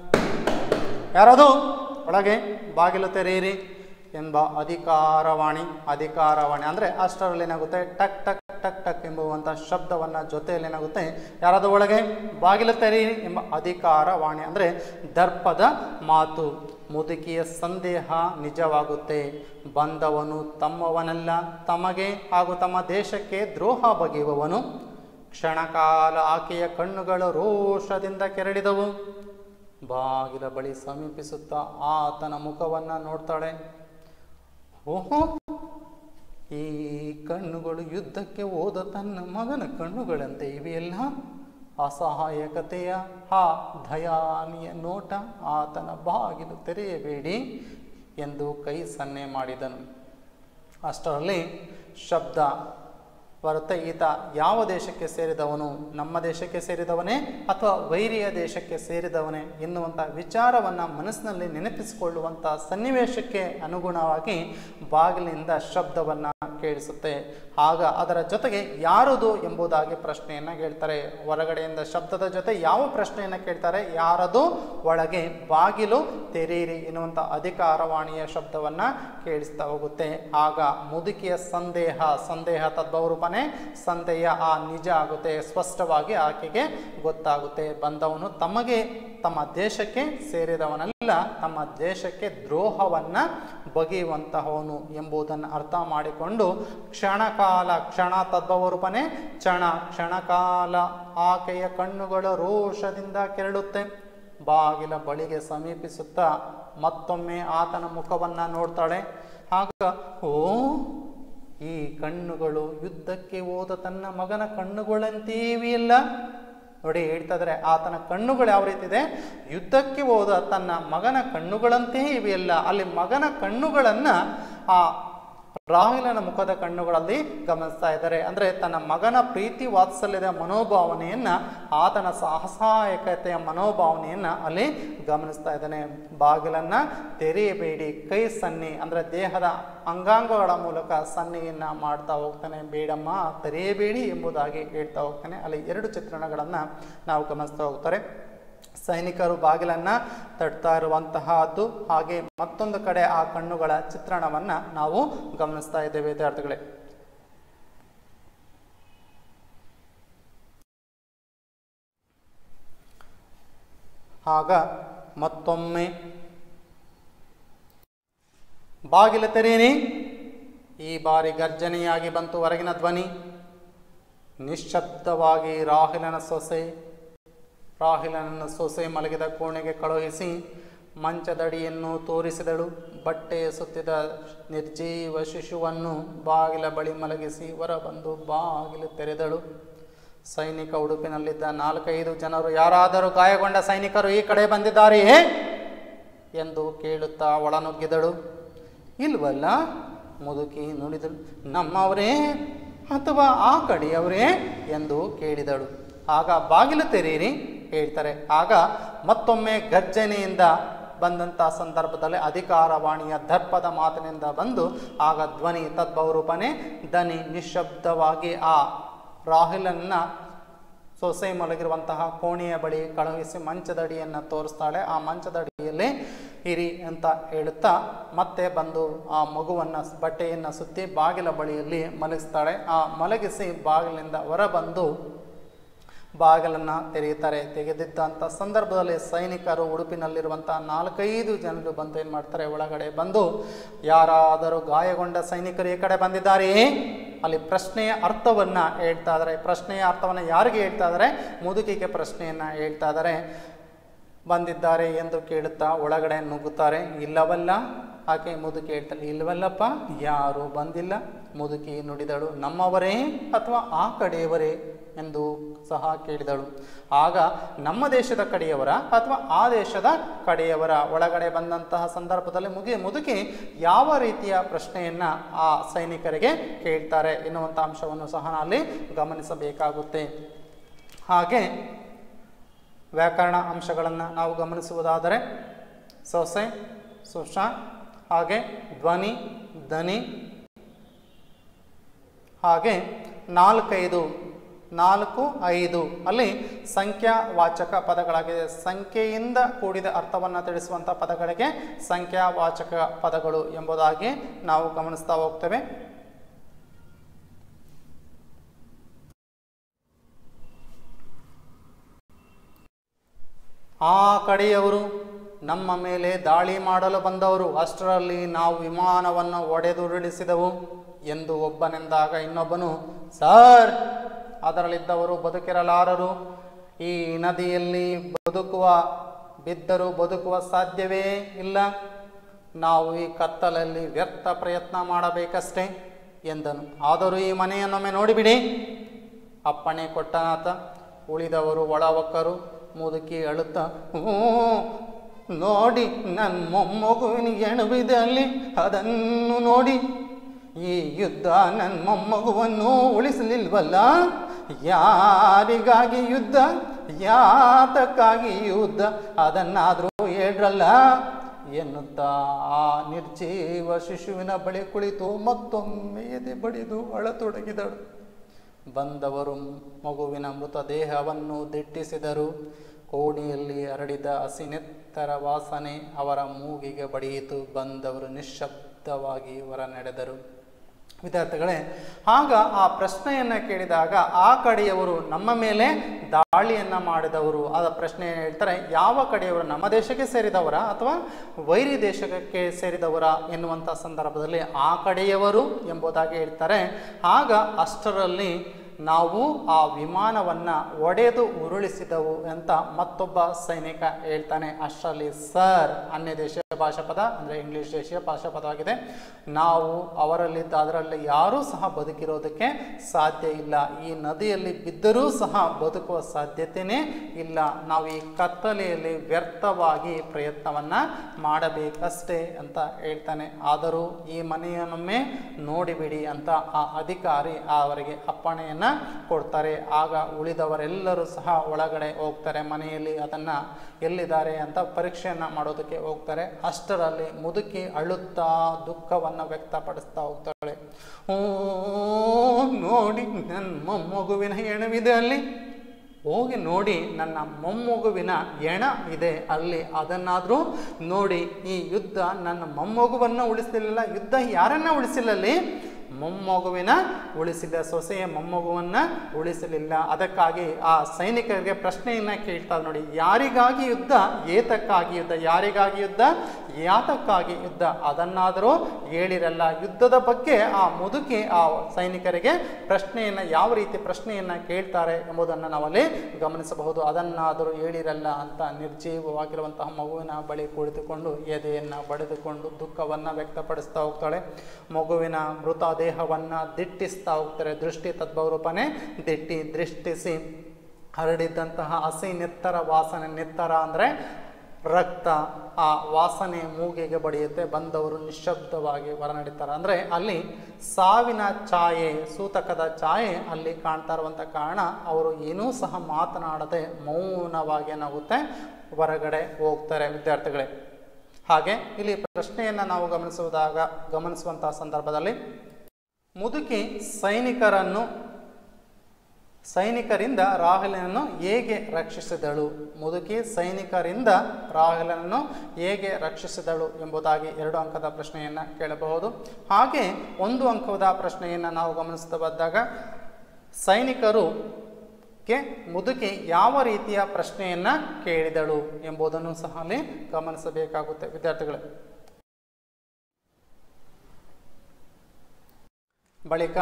ಯಾರದು ಒಳಗೆ ಬಾಗಿಲು ತೆರೆಯಿರಿ ಎಂಬ ಅಧಿಕಾರವಾಣಿ ಅಧಿಕಾರವಾಣಿ ಅಂದರೆ ಅಷ್ಟರಲ್ಲಿ ಏನಾಗುತ್ತೆ ಟಕ್ ಟಕ್ ಟಕ್ ಟಕ್ ಎಂಬುವಂಥ ಶಬ್ದವನ್ನು ಜೊತೆಯಲ್ಲಿ ಏನಾಗುತ್ತೆ ಯಾರಾದ ಒಳಗೆ ಬಾಗಿಲು ತೆರೆಯಿರಿ ಎಂಬ ಅಧಿಕಾರವಾಣಿ ಅಂದರೆ ದರ್ಪದ ಮಾತು ಮುದುಕಿಯ ಸಂದೇಹ ನಿಜವಾಗುತ್ತೆ ಬಂದವನು ತಮ್ಮವನಲ್ಲ ತಮಗೆ ಹಾಗೂ ತಮ್ಮ ದೇಶಕ್ಕೆ ದ್ರೋಹ ಬಗೆಯುವವನು ಕ್ಷಣಕಾಲ ಆಕೆಯ ಕಣ್ಣುಗಳು ರೋಷದಿಂದ ಕೆರಳಿದವು ಬಾಗಿಲ ಬಳಿ ಸಮೀಪಿಸುತ್ತಾ ಆತನ ಮುಖವನ್ನು ನೋಡ್ತಾಳೆ ಓಹೋ ಈ ಕಣ್ಣುಗಳು ಯುದ್ಧಕ್ಕೆ ಹೋದ ತನ್ನ ಮಗನ ಕಣ್ಣುಗಳಂತೆ ಇವೆಯಲ್ಲ ಅಸಹಾಯಕತೆಯ ಆ ದಯಾನಿಯ ನೋಟ ಆತನ ಬಾಗಿಲು ತೆರೆಯಬೇಡಿ ಎಂದು ಕೈ ಸನ್ನೆ ಮಾಡಿದನು ಅಷ್ಟರಲ್ಲಿ ಶಬ್ದ ಬರುತ್ತೆ ಈತ ಯಾವ ದೇಶಕ್ಕೆ ಸೇರಿದವನು ನಮ್ಮ ದೇಶಕ್ಕೆ ಸೇರಿದವನೇ ಅಥವಾ ವೈರಿಯ ದೇಶಕ್ಕೆ ಸೇರಿದವನೇ ಎನ್ನುವಂಥ ವಿಚಾರವನ್ನು ಮನಸ್ಸಿನಲ್ಲಿ ನೆನಪಿಸಿಕೊಳ್ಳುವಂಥ ಸನ್ನಿವೇಶಕ್ಕೆ ಅನುಗುಣವಾಗಿ ಬಾಗಿಲಿನಿಂದ ಶಬ್ದವನ್ನು ಕೇಳಿಸುತ್ತೆ ಆಗ ಅದರ ಜೊತೆಗೆ ಯಾರದು ಎಂಬುದಾಗಿ ಪ್ರಶ್ನೆಯನ್ನು ಕೇಳ್ತಾರೆ ಹೊರಗಡೆಯಿಂದ ಶಬ್ದದ ಜೊತೆ ಯಾವ ಪ್ರಶ್ನೆಯನ್ನು ಕೇಳ್ತಾರೆ ಯಾರದು ಒಳಗೆ ಬಾಗಿಲು ತೆರೀರಿ ಎನ್ನುವಂಥ ಅಧಿಕಾರವಾಣಿಯ ಶಬ್ದವನ್ನು ಕೇಳಿಸ್ತಾ ಹೋಗುತ್ತೆ ಆಗ ಮುದುಕಿಯ ಸಂದೇಹ ಸಂದೇಹ ತದ್ಭವ ರೂಪನೇ ಸಂದೇಹ ಆ ನಿಜ ಆಗುತ್ತೆ ಸ್ಪಷ್ಟವಾಗಿ ಆಕೆಗೆ ಗೊತ್ತಾಗುತ್ತೆ ಬಂದವನು ತಮಗೆ ತಮ್ಮ ದೇಶಕ್ಕೆ ಸೇರಿದವನಲ್ಲ ತಮ್ಮ ದೇಶಕ್ಕೆ ದ್ರೋಹವನ್ನು ಬಗೆಯುವಂತಹವನು ಎಂಬುದನ್ನು ಅರ್ಥ ಮಾಡಿಕೊಂಡು ಕ್ಷಣಕಾಲ ಕ್ಷಣ ತದ್ಭವ ರೂಪನೇ ಕ್ಷಣ ಕ್ಷಣಕಾಲ ಆಕೆಯ ಕಣ್ಣುಗಳ ರೋಷದಿಂದ ಕೆರಳುತ್ತೆ ಬಾಗಿಲ ಬಳಿಗೆ ಸಮೀಪಿಸುತ್ತಾ ಮತ್ತೊಮ್ಮೆ ಆತನ ಮುಖವನ್ನು ನೋಡ್ತಾಳೆ ಆಗ ಓ ಈ ಕಣ್ಣುಗಳು ಯುದ್ಧಕ್ಕೆ ಹೋದ ತನ್ನ ಮಗನ ಕಣ್ಣುಗಳಂತೀವಿಯಲ್ಲ ನೋಡಿ ಹೇಳ್ತಾ ಇದ್ದಾರೆ ಆತನ ಕಣ್ಣುಗಳು ಯಾವ ರೀತಿ ಇದೆ ಯುದ್ಧಕ್ಕೆ ಹೋದ ತನ್ನ ಮಗನ ಕಣ್ಣುಗಳಂತೆಯೇ ಇವೆಯಲ್ಲ ಅಲ್ಲಿ ಮಗನ ಕಣ್ಣುಗಳನ್ನು ಆ ರಾಹುಲನ ಮುಖದ ಕಣ್ಣುಗಳಲ್ಲಿ ಗಮನಿಸ್ತಾ ಇದ್ದಾರೆ ಅಂದರೆ ತನ್ನ ಮಗನ ಪ್ರೀತಿ ವಾತ್ಸಲ್ಯದ ಮನೋಭಾವನೆಯನ್ನ ಆತನ ಸಾಹಸಾಯಕತೆಯ ಮನೋಭಾವನೆಯನ್ನ ಅಲ್ಲಿ ಗಮನಿಸ್ತಾ ಇದ್ದಾನೆ ಬಾಗಿಲನ್ನ ತೆರೆಯಬೇಡಿ ಕೈ ಸನ್ನಿ ಅಂದರೆ ದೇಹದ ಅಂಗಾಂಗಗಳ ಮೂಲಕ ಸನ್ನಿಯನ್ನ ಮಾಡ್ತಾ ಹೋಗ್ತಾನೆ ಬೇಡಮ್ಮ ತೆರೆಯಬೇಡಿ ಎಂಬುದಾಗಿ ಹೇಳ್ತಾ ಹೋಗ್ತಾನೆ ಅಲ್ಲಿ ಎರಡು ಚಿತ್ರಣಗಳನ್ನು ನಾವು ಗಮನಿಸ್ತಾ ಹೋಗ್ತಾರೆ ಸೈನಿಕರು ಬಾಗಿಲನ್ನ ತಟ್ತಾ ಇರುವಂತಹದ್ದು ಹಾಗೆ ಮತ್ತೊಂದು ಕಡೆ ಆ ಕಣ್ಣುಗಳ ಚಿತ್ರಣವನ್ನ ನಾವು ಗಮನಿಸ್ತಾ ಇದ್ದೇವೆ ವಿದ್ಯಾರ್ಥಿಗಳೇ ಆಗ ಮತ್ತೊಮ್ಮೆ ಬಾಗಿಲು ತೆರೆಯಿರಿ ಈ ಬಾರಿ ಗರ್ಜನೆಯಾಗಿ ಬಂತು ಹೊರಗಿನ ಧ್ವನಿ ನಿಶ್ಶಬ್ದವಾಗಿ ರಾಹುಲನ ಸೊಸೆ ರಾಹುಲನನ್ನು ಸೊಸೆ ಮಲಗಿದ ಕೋಣೆಗೆ ಕಳುಹಿಸಿ ಮಂಚದಡಿಯನ್ನು ತೋರಿಸಿದಳು ಬಟ್ಟೆಯ ಸುತ್ತಿದ ನಿರ್ಜೀವ ಶಿಶುವನ್ನು ಬಾಗಿಲ ಬಳಿ ಮಲಗಿಸಿ ಹೊರಬಂದು ಬಾಗಿಲು ತೆರೆದಳು ಸೈನಿಕ ಉಡುಪಿನಲ್ಲಿದ್ದ ನಾಲ್ಕೈದು ಜನರು ಯಾರಾದರೂ ಗಾಯಗೊಂಡ ಸೈನಿಕರು ಈ ಕಡೆ ಬಂದಿದ್ದಾರೆಯೇ ಎಂದು ಕೇಳುತ್ತಾ ಒಳನುಗ್ಗಿದಳು ಇಲ್ವಲ್ಲ ಮುದುಕಿ ನುಡಿದಳು ನಮ್ಮವರೇ ಅಥವಾ ಆ ಕಡೆಯವರೇ ಎಂದು ಕೇಳಿದಳು ಆಗ ಬಾಗಿಲು ತೆರೀರಿ ಹೇಳ್ತಾರೆ ಆಗ ಮತ್ತೊಮ್ಮೆ ಗರ್ಜನೆಯಿಂದ ಬಂದಂಥ ಸಂದರ್ಭದಲ್ಲಿ ಅಧಿಕಾರವಾಣಿಯ ದರ್ಪದ ಮಾತಿನಿಂದ ಬಂದು ಆಗ ಧ್ವನಿ ತದ್ಭವರೂಪನೇ ದನಿ ನಿಶ್ಶಬ್ದವಾಗಿ ಆ ರಾಹುಲನ್ನ ಸೊಸೆ ಮಲಗಿರುವಂತಹ ಕೋಣೆಯ ಬಳಿ ಕಳುಹಿಸಿ ಮಂಚದಡಿಯನ್ನು ತೋರಿಸ್ತಾಳೆ ಆ ಮಂಚದಡಿಯಲ್ಲಿ ಇರಿ ಅಂತ ಹೇಳುತ್ತಾ ಮತ್ತೆ ಬಂದು ಆ ಮಗುವನ್ನು ಬಟ್ಟೆಯನ್ನು ಸುತ್ತಿ ಬಾಗಿಲ ಬಳಿಯಲ್ಲಿ ಮಲಗಿಸ್ತಾಳೆ ಆ ಮಲಗಿಸಿ ಬಾಗಿಲಿನಿಂದ ಹೊರಬಂದು ಬಾಗಿಲನ್ನು ತೆರೆಯುತ್ತಾರೆ ತೆಗೆದಿದ್ದಂಥ ಸಂದರ್ಭದಲ್ಲಿ ಸೈನಿಕರು ಉಡುಪಿನಲ್ಲಿರುವಂಥ ನಾಲ್ಕೈದು ಜನರು ಬಂದು ಏನು ಮಾಡ್ತಾರೆ ಒಳಗಡೆ ಬಂದು ಯಾರಾದರೂ ಗಾಯಗೊಂಡ ಸೈನಿಕರು ಈ ಕಡೆ ಬಂದಿದ್ದಾರೆಯೇ ಅಲ್ಲಿ ಪ್ರಶ್ನೆಯ ಅರ್ಥವನ್ನು ಹೇಳ್ತಾ ಇದ್ದಾರೆ ಪ್ರಶ್ನೆಯ ಅರ್ಥವನ್ನು ಯಾರಿಗೆ ಹೇಳ್ತಾ ಇದ್ದಾರೆ ಮುದುಕಿಗೆ ಪ್ರಶ್ನೆಯನ್ನು ಹೇಳ್ತಾ ಇದ್ದಾರೆ ಬಂದಿದ್ದಾರೆ ಎಂದು ಕೇಳುತ್ತಾ ಒಳಗಡೆ ನುಗ್ಗುತ್ತಾರೆ ಇಲ್ಲವಲ್ಲ ಆಕೆ ಮುದುಕಿ ಹೇಳ್ತಾಳೆ ಇಲ್ಲವಲ್ಲಪ್ಪ ಯಾರು ಬಂದಿಲ್ಲ ಮುದುಕಿ ನುಡಿದಳು ನಮ್ಮವರೇ ಅಥವಾ ಆ ಕಡೆಯವರೇ ಎಂದು ಸಹ ಕೇಳಿದಳು ಆಗ ನಮ್ಮ ದೇಶದ ಕಡೆಯವರ ಅಥವಾ ಆ ದೇಶದ ಕಡೆಯವರ ಒಳಗಡೆ ಬಂದಂತಹ ಸಂದರ್ಭದಲ್ಲಿ ಮುಗಿ ಮುದುಕಿ ಯಾವ ರೀತಿಯ ಪ್ರಶ್ನೆಯನ್ನು ಆ ಸೈನಿಕರಿಗೆ ಕೇಳ್ತಾರೆ ಎನ್ನುವಂಥ ಅಂಶವನ್ನು ಸಹ ಅಲ್ಲಿ ಗಮನಿಸಬೇಕಾಗುತ್ತೆ ಹಾಗೆ ವ್ಯಾಕರಣ ಅಂಶಗಳನ್ನು ನಾವು ಗಮನಿಸುವುದಾದರೆ ಸೊಸೆ ಸುಷ ಹಾಗೆ ಧ್ವನಿ ದನಿ ಹಾಗೆ ನಾಲ್ಕೈದು ನಾಲ್ಕು ಐದು ಅಲ್ಲಿ ಸಂಖ್ಯಾವಾಚಕ ಪದಗಳಾಗಿದೆ ಸಂಖ್ಯೆಯಿಂದ ಕೂಡಿದ ಅರ್ಥವನ್ನು ತಿಳಿಸುವಂಥ ಪದಗಳಿಗೆ ಸಂಖ್ಯಾವಾಚಕ ಪದಗಳು ಎಂಬುದಾಗಿ ನಾವು ಗಮನಿಸ್ತಾ ಹೋಗ್ತೇವೆ ಆ ಕಡೆಯವರು ನಮ್ಮ ಮೇಲೆ ದಾಳಿ ಮಾಡಲು ಬಂದವರು ಅಷ್ಟರಲ್ಲಿ ನಾವು ವಿಮಾನವನ್ನು ಒಡೆದುರುಳಿಸಿದೆವು ಎಂದು ಒಬ್ಬನೆಂದಾಗ ಇನ್ನೊಬ್ಬನು ಸರ್ ಅದರಲ್ಲಿದ್ದವರು ಬದುಕಿರಲಾರರು ಈ ನದಿಯಲ್ಲಿ ಬದುಕುವ ಬಿದ್ದರೂ ಬದುಕುವ ಸಾಧ್ಯವೇ ಇಲ್ಲ ನಾವು ಈ ಕತ್ತಲಲ್ಲಿ ವ್ಯರ್ಥ ಪ್ರಯತ್ನ ಮಾಡಬೇಕಷ್ಟೇ ಎಂದನು ಆದರೂ ಈ ಮನೆಯನ್ನೊಮ್ಮೆ ನೋಡಿಬಿಡಿ ಅಪ್ಪಣೆ ಕೊಟ್ಟನಾತ ಉಳಿದವರು ಒಳವಕ್ಕರು ಮುದುಕಿ ಅಳುತ್ತಾ ಹ್ಞೂ ನೋಡಿ ನನ್ನ ಮೊಮ್ಮಗುವಿನಿಗೆ ಎಣಬಿದೆ ಅಲ್ಲಿ ಅದನ್ನು ನೋಡಿ ಈ ಯುದ್ಧ ನನ್ನ ಮೊಮ್ಮಗುವನ್ನು ಉಳಿಸಲಿಲ್ವಲ್ಲ ಯಾರಿಗಾಗಿ ಯುದ್ಧ ಯಾತಕ್ಕಾಗಿ ಯುದ್ಧ ಅದನ್ನಾದರೂ ಹೇಳ್ರಲ್ಲ ಎನ್ನುತ್ತಾ ಆ ನಿರ್ಜೀವ ಶಿಶುವಿನ ಬಳಿ ಕುಳಿತು ಮತ್ತೊಮ್ಮೆ ಎದೆ ಬಡಿದು ಅಳತೊಡಗಿದಳು ಬಂದವರು ಮಗುವಿನ ಮೃತದೇಹವನ್ನು ದಿಟ್ಟಿಸಿದರು ಕೋಣೆಯಲ್ಲಿ ಹರಡಿದ ಹಸಿನೆತ್ತರ ವಾಸನೆ ಅವರ ಮೂಗಿಗೆ ಬಡಿಯಿತು ಬಂದವರು ನಿಶ್ಶಬ್ದವಾಗಿ ಹೊರ ನಡೆದರು ವಿದ್ಯಾರ್ಥಿಗಳೇ ಆಗ ಆ ಪ್ರಶ್ನೆಯನ್ನು ಕೇಳಿದಾಗ ಆ ಕಡೆಯವರು ನಮ್ಮ ಮೇಲೆ ದಾಳಿಯನ್ನು ಮಾಡಿದವರು ಆದ ಪ್ರಶ್ನೆ ಏನು ಹೇಳ್ತಾರೆ ಯಾವ ಕಡೆಯವರು ನಮ್ಮ ದೇಶಕ್ಕೆ ಸೇರಿದವರ ಅಥವಾ ವೈರಿ ದೇಶಕ್ಕೆ ಸೇರಿದವರ ಎನ್ನುವಂಥ ಸಂದರ್ಭದಲ್ಲಿ ಆ ಕಡೆಯವರು ಎಂಬುದಾಗಿ ಹೇಳ್ತಾರೆ ಆಗ ಅಷ್ಟರಲ್ಲಿ ನಾವು ಆ ವಿಮಾನವನ್ನು ಒಡೆದು ಉರುಳಿಸಿದವು ಅಂತ ಮತ್ತೊಬ್ಬ ಸೈನಿಕ ಹೇಳ್ತಾನೆ ಅಷ್ಟರಲ್ಲಿ ಸರ್ ಅನ್ಯ ದೇಶೀಯ ಭಾಷಾ ಪದ ಅಂದರೆ ಇಂಗ್ಲಿಷ್ ದೇಶೀಯ ಭಾಷಾ ಪದವಾಗಿದೆ ನಾವು ಅವರಲ್ಲಿದ್ದ ಅದರಲ್ಲಿ ಯಾರೂ ಸಹ ಬದುಕಿರೋದಕ್ಕೆ ಸಾಧ್ಯ ಇಲ್ಲ ಈ ನದಿಯಲ್ಲಿ ಬಿದ್ದರೂ ಸಹ ಬದುಕುವ ಸಾಧ್ಯತೆಯೇ ಇಲ್ಲ ನಾವು ಈ ಕತ್ತಲೆಯಲ್ಲಿ ವ್ಯರ್ಥವಾಗಿ ಪ್ರಯತ್ನವನ್ನು ಮಾಡಬೇಕಷ್ಟೇ ಅಂತ ಹೇಳ್ತಾನೆ ಆದರೂ ಈ ಮನೆಯನ್ನೊಮ್ಮೆ ನೋಡಿಬಿಡಿ ಅಂತ ಆ ಅಧಿಕಾರಿ ಅವರಿಗೆ ಅಪ್ಪಣೆಯನ್ನು ಕೊಡ್ತಾರೆ ಆಗ ಉಳಿದವರೆಲ್ಲರೂ ಸಹ ಒಳಗಡೆ ಹೋಗ್ತಾರೆ ಮನೆಯಲ್ಲಿ ಅದನ್ನು ಎಲ್ಲಿದ್ದಾರೆ ಅಂತ ಪರೀಕ್ಷೆಯನ್ನು ಮಾಡೋದಕ್ಕೆ ಹೋಗ್ತಾರೆ ಅಷ್ಟರಲ್ಲಿ ಮುದುಕಿ ಅಳುತ್ತಾ ದುಃಖವನ್ನು ವ್ಯಕ್ತಪಡಿಸ್ತಾ ಹೋಗ್ತಾಳೆ ಓ ನೋಡಿ ನನ್ನ ಮೊಮ್ಮಗುವಿನ ಹೆಣವಿದೆ ಅಲ್ಲಿ ಹೋಗಿ ನೋಡಿ ನನ್ನ ಮೊಮ್ಮಗುವಿನ ಎಣ ಇದೆ ಅಲ್ಲಿ ಅದನ್ನಾದರೂ ನೋಡಿ ಈ ಯುದ್ಧ ನನ್ನ ಮೊಮ್ಮಗುವನ್ನು ಉಳಿಸಲಿಲ್ಲ ಯುದ್ಧ ಯಾರನ್ನ ಉಳಿಸಿಲ್ಲಲ್ಲಿ ಮೊಮ್ಮಗುವಿನ ಉಳಿಸಿದ ಸೊಸೆಯ ಮೊಮ್ಮಗುವನ್ನು ಉಳಿಸಲಿಲ್ಲ ಅದಕ್ಕಾಗಿ ಆ ಸೈನಿಕರಿಗೆ ಪ್ರಶ್ನೆಯನ್ನು ಕೇಳ್ತಾರೆ ನೋಡಿ ಯಾರಿಗಾಗಿ ಯುದ್ಧ ಏತಕ್ಕಾಗಿ ಯುದ್ಧ ಯಾರಿಗಾಗಿ ಯುದ್ಧ ಯಾತಕ್ಕಾಗಿ ಯುದ್ಧ ಅದನ್ನಾದರೂ ಹೇಳಿರಲ್ಲ ಯುದ್ಧದ ಬಗ್ಗೆ ಆ ಮುದುಕಿ ಆ ಸೈನಿಕರಿಗೆ ಪ್ರಶ್ನೆಯನ್ನು ಯಾವ ರೀತಿ ಪ್ರಶ್ನೆಯನ್ನು ಕೇಳ್ತಾರೆ ಎಂಬುದನ್ನು ನಾವಲ್ಲಿ ಗಮನಿಸಬಹುದು ಅದನ್ನಾದರೂ ಹೇಳಿರಲ್ಲ ಅಂತ ನಿರ್ಜೀವವಾಗಿರುವಂತಹ ಮಗುವಿನ ಬಳಿ ಕುಳಿತುಕೊಂಡು ಎದೆಯನ್ನು ಬಡಿದುಕೊಂಡು ದುಃಖವನ್ನು ವ್ಯಕ್ತಪಡಿಸ್ತಾ ಹೋಗ್ತಾಳೆ ಮಗುವಿನ ಮೃತ ದೇಹವನ್ನು ದಿಟ್ಟಿಸ್ತಾ ಹೋಗ್ತಾರೆ ದೃಷ್ಟಿ ತದ್ಭವರೂಪನೇ ದಿಟ್ಟಿ ದೃಷ್ಟಿಸಿ ಹರಡಿದ್ದಂತಹ ಹಸಿ ನೆತ್ತರ ವಾಸನೆ ನೆತ್ತರ ಅಂದರೆ ರಕ್ತ ಆ ವಾಸನೆ ಮೂಗಿಗೆ ಬಡಿಯುತ್ತೆ ಬಂದವರು ನಿಶ್ಶಬ್ದವಾಗಿ ಹೊರನಡೀತಾರೆ ಅಂದರೆ ಅಲ್ಲಿ ಸಾವಿನ ಛಾಯೆ ಸೂತಕದ ಛಾಯೆ ಅಲ್ಲಿ ಕಾಣ್ತಾ ಇರುವಂಥ ಕಾರಣ ಅವರು ಏನೂ ಸಹ ಮಾತನಾಡದೆ ಮೌನವಾಗಿ ಏನಾಗುತ್ತೆ ಹೊರಗಡೆ ಹೋಗ್ತಾರೆ ವಿದ್ಯಾರ್ಥಿಗಳೇ ಹಾಗೆ ಇಲ್ಲಿ ಪ್ರಶ್ನೆಯನ್ನು ನಾವು ಗಮನಿಸುವುದಾಗ ಗಮನಿಸುವಂತಹ ಸಂದರ್ಭದಲ್ಲಿ ಮುದುಕಿ ಸೈನಿಕರನ್ನು ಸೈನಿಕರಿಂದ ರಾಹುಲನನ್ನು ಹೇಗೆ ರಕ್ಷಿಸಿದಳು ಮುದುಕಿ ಸೈನಿಕರಿಂದ ರಾಹುಲನನ್ನು ಹೇಗೆ ರಕ್ಷಿಸಿದಳು ಎಂಬುದಾಗಿ ಎರಡು ಅಂಕದ ಪ್ರಶ್ನೆಯನ್ನು ಕೇಳಬಹುದು ಹಾಗೆ ಒಂದು ಅಂಕದ ಪ್ರಶ್ನೆಯನ್ನು ನಾವು ಗಮನಿಸ್ತಾ ಬಂದಾಗ ಸೈನಿಕರು ಗೆ ಮುದುಕಿ ಯಾವ ರೀತಿಯ ಪ್ರಶ್ನೆಯನ್ನು ಕೇಳಿದಳು ಎಂಬುದನ್ನು ಸಹ ಅಲ್ಲಿ ಗಮನಿಸಬೇಕಾಗುತ್ತೆ ವಿದ್ಯಾರ್ಥಿಗಳು ಬಳಿಕ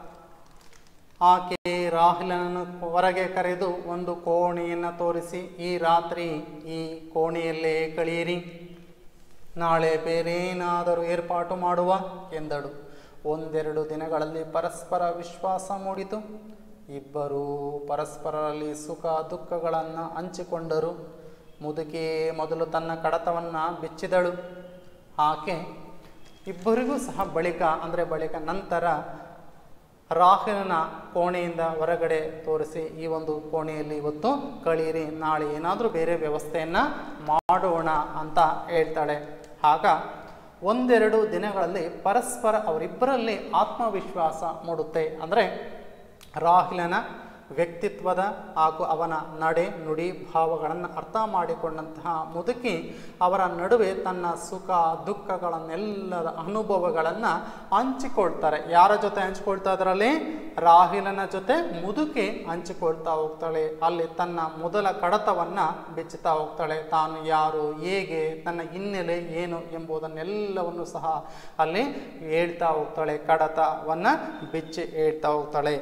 ಆಕೆ ರಾಹುಲನನ್ನು ಹೊರಗೆ ಕರೆದು ಒಂದು ಕೋಣೆಯನ್ನು ತೋರಿಸಿ ಈ ರಾತ್ರಿ ಈ ಕೋಣೆಯಲ್ಲೇ ಕಳೆಯಿರಿ ನಾಳೆ ಬೇರೇನಾದರೂ ಏರ್ಪಾಟು ಮಾಡುವ ಎಂದಳು ಒಂದೆರಡು ದಿನಗಳಲ್ಲಿ ಪರಸ್ಪರ ವಿಶ್ವಾಸ ಮೂಡಿತು ಇಬ್ಬರೂ ಪರಸ್ಪರರಲ್ಲಿ ಸುಖ ದುಃಖಗಳನ್ನು ಹಂಚಿಕೊಂಡರು ಮುದುಕಿ ಮೊದಲು ತನ್ನ ಕಡತವನ್ನು ಬಿಚ್ಚಿದಳು ಆಕೆ ಇಬ್ಬರಿಗೂ ಸಹ ಬಳಿಕ ಅಂದರೆ ಬಳಿಕ ನಂತರ ರಾಹುಲನ ಕೋಣೆಯಿಂದ ಹೊರಗಡೆ ತೋರಿಸಿ ಈ ಒಂದು ಕೋಣೆಯಲ್ಲಿ ಇವತ್ತು ಕಳೀರಿ ನಾಳೆ ಏನಾದರೂ ಬೇರೆ ವ್ಯವಸ್ಥೆಯನ್ನು ಮಾಡೋಣ ಅಂತ ಹೇಳ್ತಾಳೆ ಆಗ ಒಂದೆರಡು ದಿನಗಳಲ್ಲಿ ಪರಸ್ಪರ ಅವರಿಬ್ಬರಲ್ಲಿ ಆತ್ಮವಿಶ್ವಾಸ ಮೂಡುತ್ತೆ ಅಂದರೆ ರಾಹುಲನ ವ್ಯಕ್ತಿತ್ವದ ಹಾಗೂ ಅವನ ನಡೆ ನುಡಿ ಭಾವಗಳನ್ನು ಅರ್ಥ ಮಾಡಿಕೊಂಡಂತಹ ಮುದುಕಿ ಅವರ ನಡುವೆ ತನ್ನ ಸುಖ ದುಃಖಗಳನ್ನೆಲ್ಲದ ಅನುಭವಗಳನ್ನು ಹಂಚಿಕೊಳ್ತಾರೆ ಯಾರ ಜೊತೆ ಹಂಚಿಕೊಳ್ತಾ ಇದರಲ್ಲಿ ರಾಹುಲನ ಜೊತೆ ಮುದುಕಿ ಹಂಚಿಕೊಳ್ತಾ ಹೋಗ್ತಾಳೆ ಅಲ್ಲಿ ತನ್ನ ಮೊದಲ ಕಡತವನ್ನು ಬಿಚ್ಚುತ್ತಾ ಹೋಗ್ತಾಳೆ ತಾನು ಯಾರು ಹೇಗೆ ತನ್ನ ಹಿನ್ನೆಲೆ ಏನು ಎಂಬುದನ್ನೆಲ್ಲವನ್ನು ಸಹ ಅಲ್ಲಿ ಹೇಳ್ತಾ ಹೋಗ್ತಾಳೆ ಕಡತವನ್ನು ಬಿಚ್ಚಿ ಹೇಳ್ತಾ ಹೋಗ್ತಾಳೆ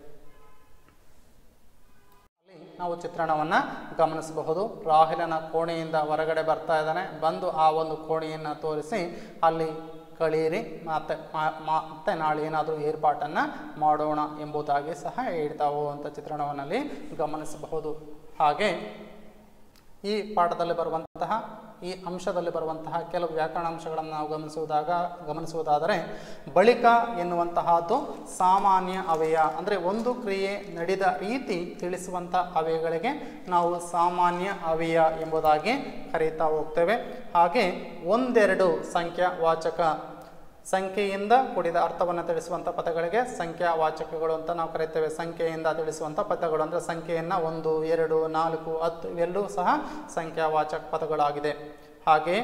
ನಾವು ಚಿತ್ರಣವನ್ನು ಗಮನಿಸಬಹುದು ರಾಹುಲನ ಕೋಣೆಯಿಂದ ಹೊರಗಡೆ ಬರ್ತಾ ಇದ್ದಾನೆ ಬಂದು ಆ ಒಂದು ಕೋಣೆಯನ್ನು ತೋರಿಸಿ ಅಲ್ಲಿ ಕಳೀರಿ ಮತ್ತೆ ಮಾ- ಮತ್ತೆ ನಾಳೆ ಏನಾದರೂ ಏರ್ಪಾಟನ್ನು ಮಾಡೋಣ ಎಂಬುದಾಗಿ ಸಹ ಹೇಳ್ತಾ ಹೋಗುವಂಥ ಚಿತ್ರಣವನ್ನಲ್ಲಿ ಗಮನಿಸಬಹುದು ಹಾಗೆ ಈ ಪಾಠದಲ್ಲಿ ಬರುವಂತಹ ಈ ಅಂಶದಲ್ಲಿ ಬರುವಂತಹ ಕೆಲವು ವ್ಯಾಕರಣ ಅಂಶಗಳನ್ನು ನಾವು ಗಮನಿಸುವುದಾಗ ಗಮನಿಸುವುದಾದರೆ ಬಳಿಕ ಎನ್ನುವಂತಹದ್ದು ಸಾಮಾನ್ಯ ಅವ್ಯಯ ಅಂದರೆ ಒಂದು ಕ್ರಿಯೆ ನಡೆದ ರೀತಿ ತಿಳಿಸುವಂಥ ಅವ್ಯಯಗಳಿಗೆ ನಾವು ಸಾಮಾನ್ಯ ಅವ್ಯಯ ಎಂಬುದಾಗಿ ಕರೀತಾ ಹೋಗ್ತೇವೆ ಹಾಗೆ ಒಂದೆರಡು ಸಂಖ್ಯಾ ವಾಚಕ ಸಂಖ್ಯೆಯಿಂದ ಕೂಡಿದ ಅರ್ಥವನ್ನು ತಿಳಿಸುವಂಥ ಪದಗಳಿಗೆ ಸಂಖ್ಯಾವಾಚಕಗಳು ಅಂತ ನಾವು ಕರೀತೇವೆ ಸಂಖ್ಯೆಯಿಂದ ತಿಳಿಸುವಂಥ ಪದಗಳು ಅಂದರೆ ಸಂಖ್ಯೆಯನ್ನು ಒಂದು ಎರಡು ನಾಲ್ಕು ಹತ್ತು ಇವೆಲ್ಲವೂ ಸಹ ಸಂಖ್ಯಾವಾಚಕ ಪದಗಳಾಗಿದೆ ಹಾಗೆ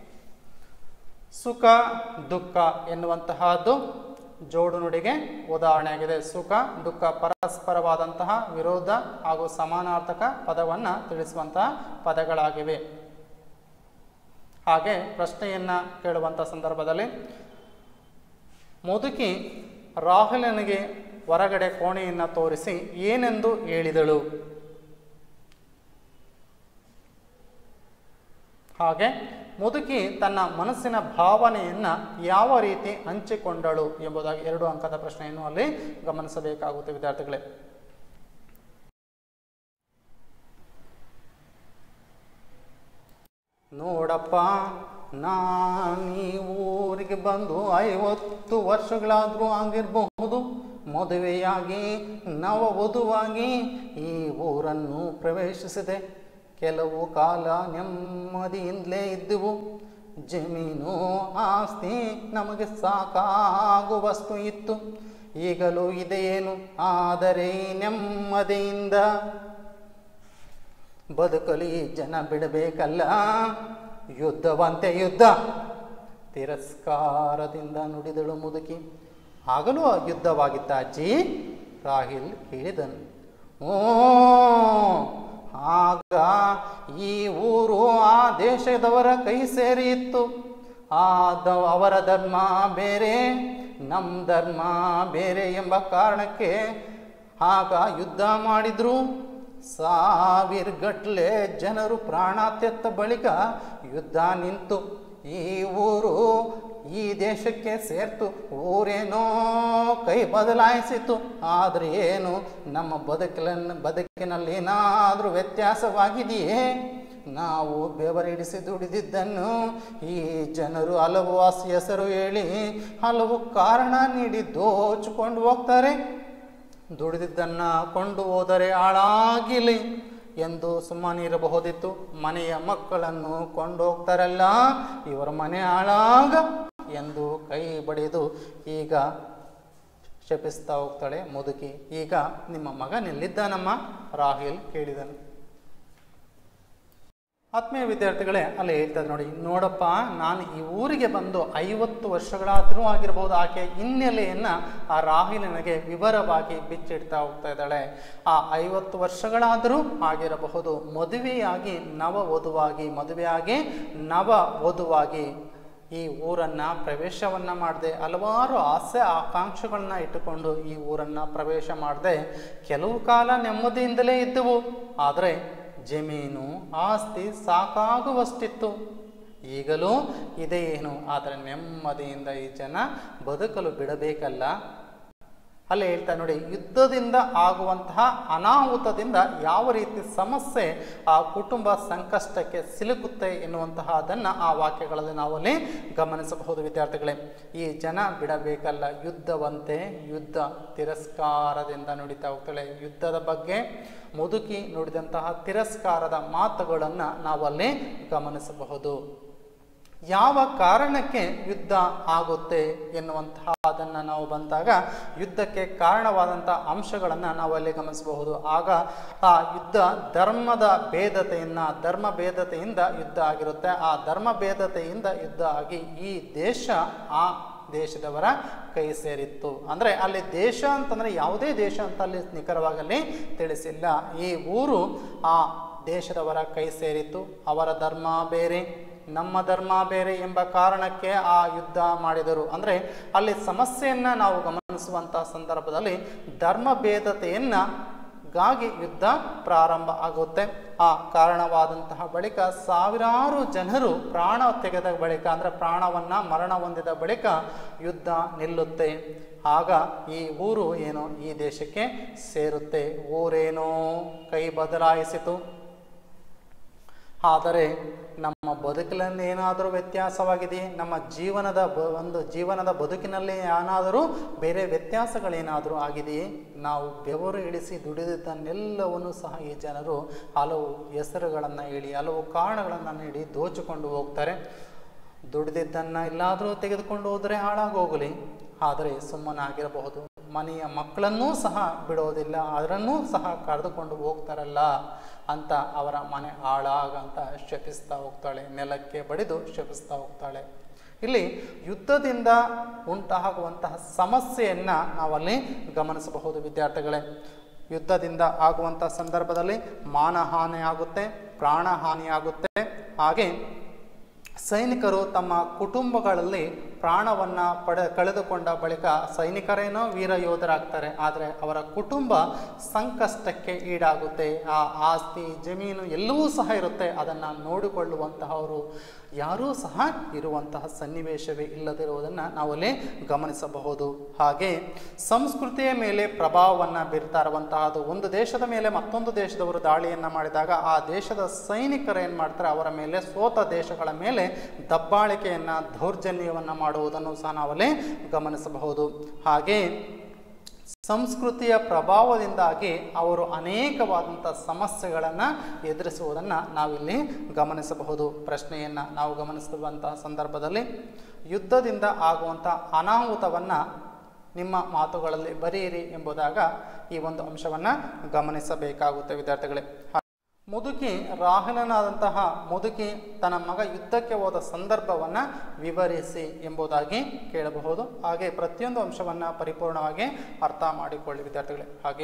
ಸುಖ ದುಃಖ ಎನ್ನುವಂತಹದ್ದು ಜೋಡು ನುಡಿಗೆ ಉದಾಹರಣೆಯಾಗಿದೆ ಸುಖ ದುಃಖ ಪರಸ್ಪರವಾದಂತಹ ವಿರೋಧ ಹಾಗೂ ಸಮಾನಾರ್ಥಕ ಪದವನ್ನು ತಿಳಿಸುವಂತಹ ಪದಗಳಾಗಿವೆ ಹಾಗೆ ಪ್ರಶ್ನೆಯನ್ನು ಕೇಳುವಂಥ ಸಂದರ್ಭದಲ್ಲಿ ಮುದುಕಿ ರಾಹುಲನಿಗೆ ಹೊರಗಡೆ ಕೋಣೆಯನ್ನು ತೋರಿಸಿ ಏನೆಂದು ಹೇಳಿದಳು ಹಾಗೆ ಮುದುಕಿ ತನ್ನ ಮನಸ್ಸಿನ ಭಾವನೆಯನ್ನು ಯಾವ ರೀತಿ ಹಂಚಿಕೊಂಡಳು ಎಂಬುದಾಗಿ ಎರಡು ಅಂಕದ ಪ್ರಶ್ನೆಯನ್ನು ಅಲ್ಲಿ ಗಮನಿಸಬೇಕಾಗುತ್ತೆ ವಿದ್ಯಾರ್ಥಿಗಳೇ ನೋಡಪ್ಪ ನಾನೀ ಊರಿಗೆ ಬಂದು ಐವತ್ತು ವರ್ಷಗಳಾದರೂ ಆಗಿರಬಹುದು ಮದುವೆಯಾಗಿ ನವವಧುವಾಗಿ ಈ ಊರನ್ನು ಪ್ರವೇಶಿಸಿದೆ ಕೆಲವು ಕಾಲ ನೆಮ್ಮದಿಯಿಂದಲೇ ಇದ್ದೆವು ಜಮೀನು ಆಸ್ತಿ ನಮಗೆ ಸಾಕಾಗುವಷ್ಟು ಇತ್ತು ಈಗಲೂ ಇದೆಯೇನು ಆದರೆ ನೆಮ್ಮದಿಯಿಂದ ಬದುಕಲಿ ಜನ ಬಿಡಬೇಕಲ್ಲ ಯುದ್ಧವಂತೆ ಯುದ್ಧ ತಿರಸ್ಕಾರದಿಂದ ನುಡಿದಳು ಮುದುಕಿ ಆಗಲೂ ಯುದ್ಧವಾಗಿದ್ದ ಅಜ್ಜಿ ರಾಹಿಲ್ ಕೇಳಿದನು ಓ ಆಗ ಈ ಊರು ಆ ದೇಶದವರ ಕೈ ಸೇರಿ ಇತ್ತು ಆ ದ ಅವರ ಧರ್ಮ ಬೇರೆ ನಮ್ಮ ಧರ್ಮ ಬೇರೆ ಎಂಬ ಕಾರಣಕ್ಕೆ ಆಗ ಯುದ್ಧ ಮಾಡಿದ್ರು ಸಾವಿರಗಟ್ಲೆ ಜನರು ಪ್ರಾಣ ತೆತ್ತ ಬಳಿಕ ಯುದ್ಧ ನಿಂತು ಈ ಊರು ಈ ದೇಶಕ್ಕೆ ಸೇರ್ತು ಊರೇನೋ ಕೈ ಬದಲಾಯಿಸಿತು ಆದರೆ ಏನು ನಮ್ಮ ಬದುಕಲನ್ನು ಬದುಕಿನಲ್ಲಿ ಏನಾದರೂ ವ್ಯತ್ಯಾಸವಾಗಿದೆಯೇ ನಾವು ಬೆವರಿಡಿಸಿ ದುಡಿದಿದ್ದನ್ನು ಈ ಜನರು ಹಲವು ವಾಸಿ ಹೆಸರು ಹೇಳಿ ಹಲವು ಕಾರಣ ನೀಡಿ ದೋಚಿಕೊಂಡು ಹೋಗ್ತಾರೆ ದುಡಿದಿದ್ದನ್ನು ಕೊಂಡು ಹೋದರೆ ಹಾಳಾಗಿಲಿ ಎಂದು ಸುಮ್ಮನಿರಬಹುದಿತ್ತು ಮನೆಯ ಮಕ್ಕಳನ್ನು ಕೊಂಡೋಗ್ತಾರಲ್ಲ ಇವರ ಮನೆ ಹಾಳಾಗ ಎಂದು ಕೈ ಬಡಿದು ಈಗ ಶಪಿಸ್ತಾ ಹೋಗ್ತಾಳೆ ಮುದುಕಿ ಈಗ ನಿಮ್ಮ ಮಗನೆಲ್ಲಿದ್ದಾನಮ್ಮ ರಾಹಿಲ್ ಕೇಳಿದನು ಆತ್ಮೀಯ ವಿದ್ಯಾರ್ಥಿಗಳೇ ಅಲ್ಲಿ ಹೇಳ್ತದೆ ನೋಡಿ ನೋಡಪ್ಪ ನಾನು ಈ ಊರಿಗೆ ಬಂದು ಐವತ್ತು ವರ್ಷಗಳಾದರೂ ಆಗಿರಬಹುದು ಆಕೆ ಹಿನ್ನೆಲೆಯನ್ನು ಆ ರಾಹಿಲ್ ನನಗೆ ವಿವರವಾಗಿ ಬಿಚ್ಚಿಡ್ತಾ ಹೋಗ್ತಾ ಇದ್ದಾಳೆ ಆ ಐವತ್ತು ವರ್ಷಗಳಾದರೂ ಆಗಿರಬಹುದು ಮದುವೆಯಾಗಿ ನವ ವಧುವಾಗಿ ಮದುವೆಯಾಗಿ ನವ ವಧುವಾಗಿ ಈ ಊರನ್ನು ಪ್ರವೇಶವನ್ನು ಮಾಡದೆ ಹಲವಾರು ಆಸೆ ಆಕಾಂಕ್ಷೆಗಳನ್ನ ಇಟ್ಟುಕೊಂಡು ಈ ಊರನ್ನು ಪ್ರವೇಶ ಮಾಡದೆ ಕೆಲವು ಕಾಲ ನೆಮ್ಮದಿಯಿಂದಲೇ ಇದ್ದವು ಆದರೆ ಜಮೀನು ಆಸ್ತಿ ಸಾಕಾಗುವಷ್ಟಿತ್ತು ಈಗಲೂ ಇದೆ ಏನು ಆದರೆ ನೆಮ್ಮದಿಯಿಂದ ಈ ಜನ ಬದುಕಲು ಬಿಡಬೇಕಲ್ಲ ಅಲ್ಲಿ ಹೇಳ್ತಾ ನೋಡಿ ಯುದ್ಧದಿಂದ ಆಗುವಂತಹ ಅನಾಹುತದಿಂದ ಯಾವ ರೀತಿ ಸಮಸ್ಯೆ ಆ ಕುಟುಂಬ ಸಂಕಷ್ಟಕ್ಕೆ ಸಿಲುಕುತ್ತೆ ಎನ್ನುವಂತಹದನ್ನು ಆ ವಾಕ್ಯಗಳಲ್ಲಿ ನಾವು ಅಲ್ಲಿ ಗಮನಿಸಬಹುದು ವಿದ್ಯಾರ್ಥಿಗಳೇ ಈ ಜನ ಬಿಡಬೇಕಲ್ಲ ಯುದ್ಧವಂತೆ ಯುದ್ಧ ತಿರಸ್ಕಾರದಿಂದ ನುಡಿತಾ ಹೋಗ್ತಾಳೆ ಯುದ್ಧದ ಬಗ್ಗೆ ಮುದುಕಿ ನುಡಿದಂತಹ ತಿರಸ್ಕಾರದ ಮಾತುಗಳನ್ನು ನಾವು ಅಲ್ಲಿ ಗಮನಿಸಬಹುದು ಯಾವ ಕಾರಣಕ್ಕೆ ಯುದ್ಧ ಆಗುತ್ತೆ ಎನ್ನುವಂತಹ ಅದನ್ನು ನಾವು ಬಂದಾಗ ಯುದ್ಧಕ್ಕೆ ಕಾರಣವಾದಂಥ ಅಂಶಗಳನ್ನು ನಾವು ಅಲ್ಲಿ ಗಮನಿಸಬಹುದು ಆಗ ಆ ಯುದ್ಧ ಧರ್ಮದ ಭೇದತೆಯನ್ನು ಧರ್ಮ ಭೇದತೆಯಿಂದ ಯುದ್ಧ ಆಗಿರುತ್ತೆ ಆ ಧರ್ಮ ಭೇದತೆಯಿಂದ ಯುದ್ಧ ಆಗಿ ಈ ದೇಶ ಆ ದೇಶದವರ ಕೈ ಸೇರಿತ್ತು ಅಂದರೆ ಅಲ್ಲಿ ದೇಶ ಅಂತಂದರೆ ಯಾವುದೇ ದೇಶ ಅಂತ ಅಲ್ಲಿ ನಿಖರವಾಗಿ ಅಲ್ಲಿ ತಿಳಿಸಿಲ್ಲ ಈ ಊರು ಆ ದೇಶದವರ ಕೈ ಸೇರಿತ್ತು ಅವರ ಧರ್ಮ ಬೇರೆ ನಮ್ಮ ಧರ್ಮ ಬೇರೆ ಎಂಬ ಕಾರಣಕ್ಕೆ ಆ ಯುದ್ಧ ಮಾಡಿದರು ಅಂದರೆ ಅಲ್ಲಿ ಸಮಸ್ಯೆಯನ್ನು ನಾವು ಗಮನಿಸುವಂಥ ಸಂದರ್ಭದಲ್ಲಿ ಧರ್ಮ ಭೇದತೆಯನ್ನು ಗಾಗಿ ಯುದ್ಧ ಪ್ರಾರಂಭ ಆಗುತ್ತೆ ಆ ಕಾರಣವಾದಂತಹ ಬಳಿಕ ಸಾವಿರಾರು ಜನರು ಪ್ರಾಣ ತೆಗೆದ ಬಳಿಕ ಅಂದರೆ ಪ್ರಾಣವನ್ನು ಮರಣ ಹೊಂದಿದ ಬಳಿಕ ಯುದ್ಧ ನಿಲ್ಲುತ್ತೆ ಆಗ ಈ ಊರು ಏನೋ ಈ ದೇಶಕ್ಕೆ ಸೇರುತ್ತೆ ಊರೇನೋ ಕೈ ಬದಲಾಯಿಸಿತು ಆದರೆ ನಮ್ಮ ಬದುಕಿನಲ್ಲಿ ಏನಾದರೂ ವ್ಯತ್ಯಾಸವಾಗಿದೆಯೇ ನಮ್ಮ ಜೀವನದ ಬ ಒಂದು ಜೀವನದ ಬದುಕಿನಲ್ಲಿ ಏನಾದರೂ ಬೇರೆ ವ್ಯತ್ಯಾಸಗಳೇನಾದರೂ ಆಗಿದೆಯೇ ನಾವು ಬೆವರು ಇಳಿಸಿ ದುಡಿದಿದ್ದನ್ನೆಲ್ಲವನ್ನು ಸಹ ಈ ಜನರು ಹಲವು ಹೆಸರುಗಳನ್ನು ಹೇಳಿ ಹಲವು ಕಾರಣಗಳನ್ನು ನೀಡಿ ದೋಚಿಕೊಂಡು ಹೋಗ್ತಾರೆ ದುಡಿದಿದ್ದನ್ನು ಎಲ್ಲಾದರೂ ತೆಗೆದುಕೊಂಡು ಹೋದರೆ ಹಾಳಾಗೋಗಲಿ ಆದರೆ ಸುಮ್ಮನಾಗಿರಬಹುದು ಮನೆಯ ಮಕ್ಕಳನ್ನೂ ಸಹ ಬಿಡೋದಿಲ್ಲ ಅದರನ್ನೂ ಸಹ ಕರೆದುಕೊಂಡು ಹೋಗ್ತಾರಲ್ಲ ಅಂತ ಅವರ ಮನೆ ಹಾಳಾಗಂತ ಶಪಿಸ್ತಾ ಹೋಗ್ತಾಳೆ ನೆಲಕ್ಕೆ ಬಡಿದು ಶಪಿಸ್ತಾ ಹೋಗ್ತಾಳೆ ಇಲ್ಲಿ ಯುದ್ಧದಿಂದ ಉಂಟಾಗುವಂತಹ ಸಮಸ್ಯೆಯನ್ನು ನಾವಲ್ಲಿ ಗಮನಿಸಬಹುದು ವಿದ್ಯಾರ್ಥಿಗಳೇ ಯುದ್ಧದಿಂದ ಆಗುವಂಥ ಸಂದರ್ಭದಲ್ಲಿ ಮಾನಹಾನಿ ಆಗುತ್ತೆ ಪ್ರಾಣ ಹಾನಿಯಾಗುತ್ತೆ ಹಾಗೆ ಸೈನಿಕರು ತಮ್ಮ ಕುಟುಂಬಗಳಲ್ಲಿ ಪ್ರಾಣವನ್ನು ಪಡೆ ಕಳೆದುಕೊಂಡ ಬಳಿಕ ಸೈನಿಕರೇನೋ ವೀರ ಯೋಧರಾಗ್ತಾರೆ ಆದರೆ ಅವರ ಕುಟುಂಬ ಸಂಕಷ್ಟಕ್ಕೆ ಈಡಾಗುತ್ತೆ ಆ ಆಸ್ತಿ ಜಮೀನು ಎಲ್ಲವೂ ಸಹ ಇರುತ್ತೆ ಅದನ್ನು ನೋಡಿಕೊಳ್ಳುವಂತಹವರು ಯಾರೂ ಸಹ ಇರುವಂತಹ ಸನ್ನಿವೇಶವೇ ಇಲ್ಲದಿರುವುದನ್ನು ನಾವಲ್ಲಿ ಗಮನಿಸಬಹುದು ಹಾಗೆ ಸಂಸ್ಕೃತಿಯ ಮೇಲೆ ಪ್ರಭಾವವನ್ನು ಬೀರ್ತಾ ಇರುವಂತಹದ್ದು ಒಂದು ದೇಶದ ಮೇಲೆ ಮತ್ತೊಂದು ದೇಶದವರು ದಾಳಿಯನ್ನು ಮಾಡಿದಾಗ ಆ ದೇಶದ ಸೈನಿಕರು ಏನು ಮಾಡ್ತಾರೆ ಅವರ ಮೇಲೆ ಸೋತ ದೇಶಗಳ ಮೇಲೆ ದಬ್ಬಾಳಿಕೆಯನ್ನು ದೌರ್ಜನ್ಯವನ್ನು ಮಾಡುವುದನ್ನು ಸಹ ನಾವಲ್ಲಿ ಗಮನಿಸಬಹುದು ಹಾಗೆ ಸಂಸ್ಕೃತಿಯ ಪ್ರಭಾವದಿಂದಾಗಿ ಅವರು ಅನೇಕವಾದಂಥ ಸಮಸ್ಯೆಗಳನ್ನು ಎದುರಿಸುವುದನ್ನು ನಾವಿಲ್ಲಿ ಗಮನಿಸಬಹುದು ಪ್ರಶ್ನೆಯನ್ನು ನಾವು ಗಮನಿಸುವಂತಹ ಸಂದರ್ಭದಲ್ಲಿ ಯುದ್ಧದಿಂದ ಆಗುವಂಥ ಅನಾಹುತವನ್ನು ನಿಮ್ಮ ಮಾತುಗಳಲ್ಲಿ ಬರೆಯಿರಿ ಎಂಬುದಾಗ ಈ ಒಂದು ಅಂಶವನ್ನು ಗಮನಿಸಬೇಕಾಗುತ್ತೆ ವಿದ್ಯಾರ್ಥಿಗಳೇ ಮುದುಕಿ ರಾಹುಲನಾದಂತಹ ಮುದುಕಿ ತನ್ನ ಮಗ ಯುದ್ಧಕ್ಕೆ ಹೋದ ಸಂದರ್ಭವನ್ನು ವಿವರಿಸಿ ಎಂಬುದಾಗಿ ಕೇಳಬಹುದು ಹಾಗೆ ಪ್ರತಿಯೊಂದು ಅಂಶವನ್ನು ಪರಿಪೂರ್ಣವಾಗಿ ಅರ್ಥ ಮಾಡಿಕೊಳ್ಳಿ ವಿದ್ಯಾರ್ಥಿಗಳೇ ಹಾಗೆ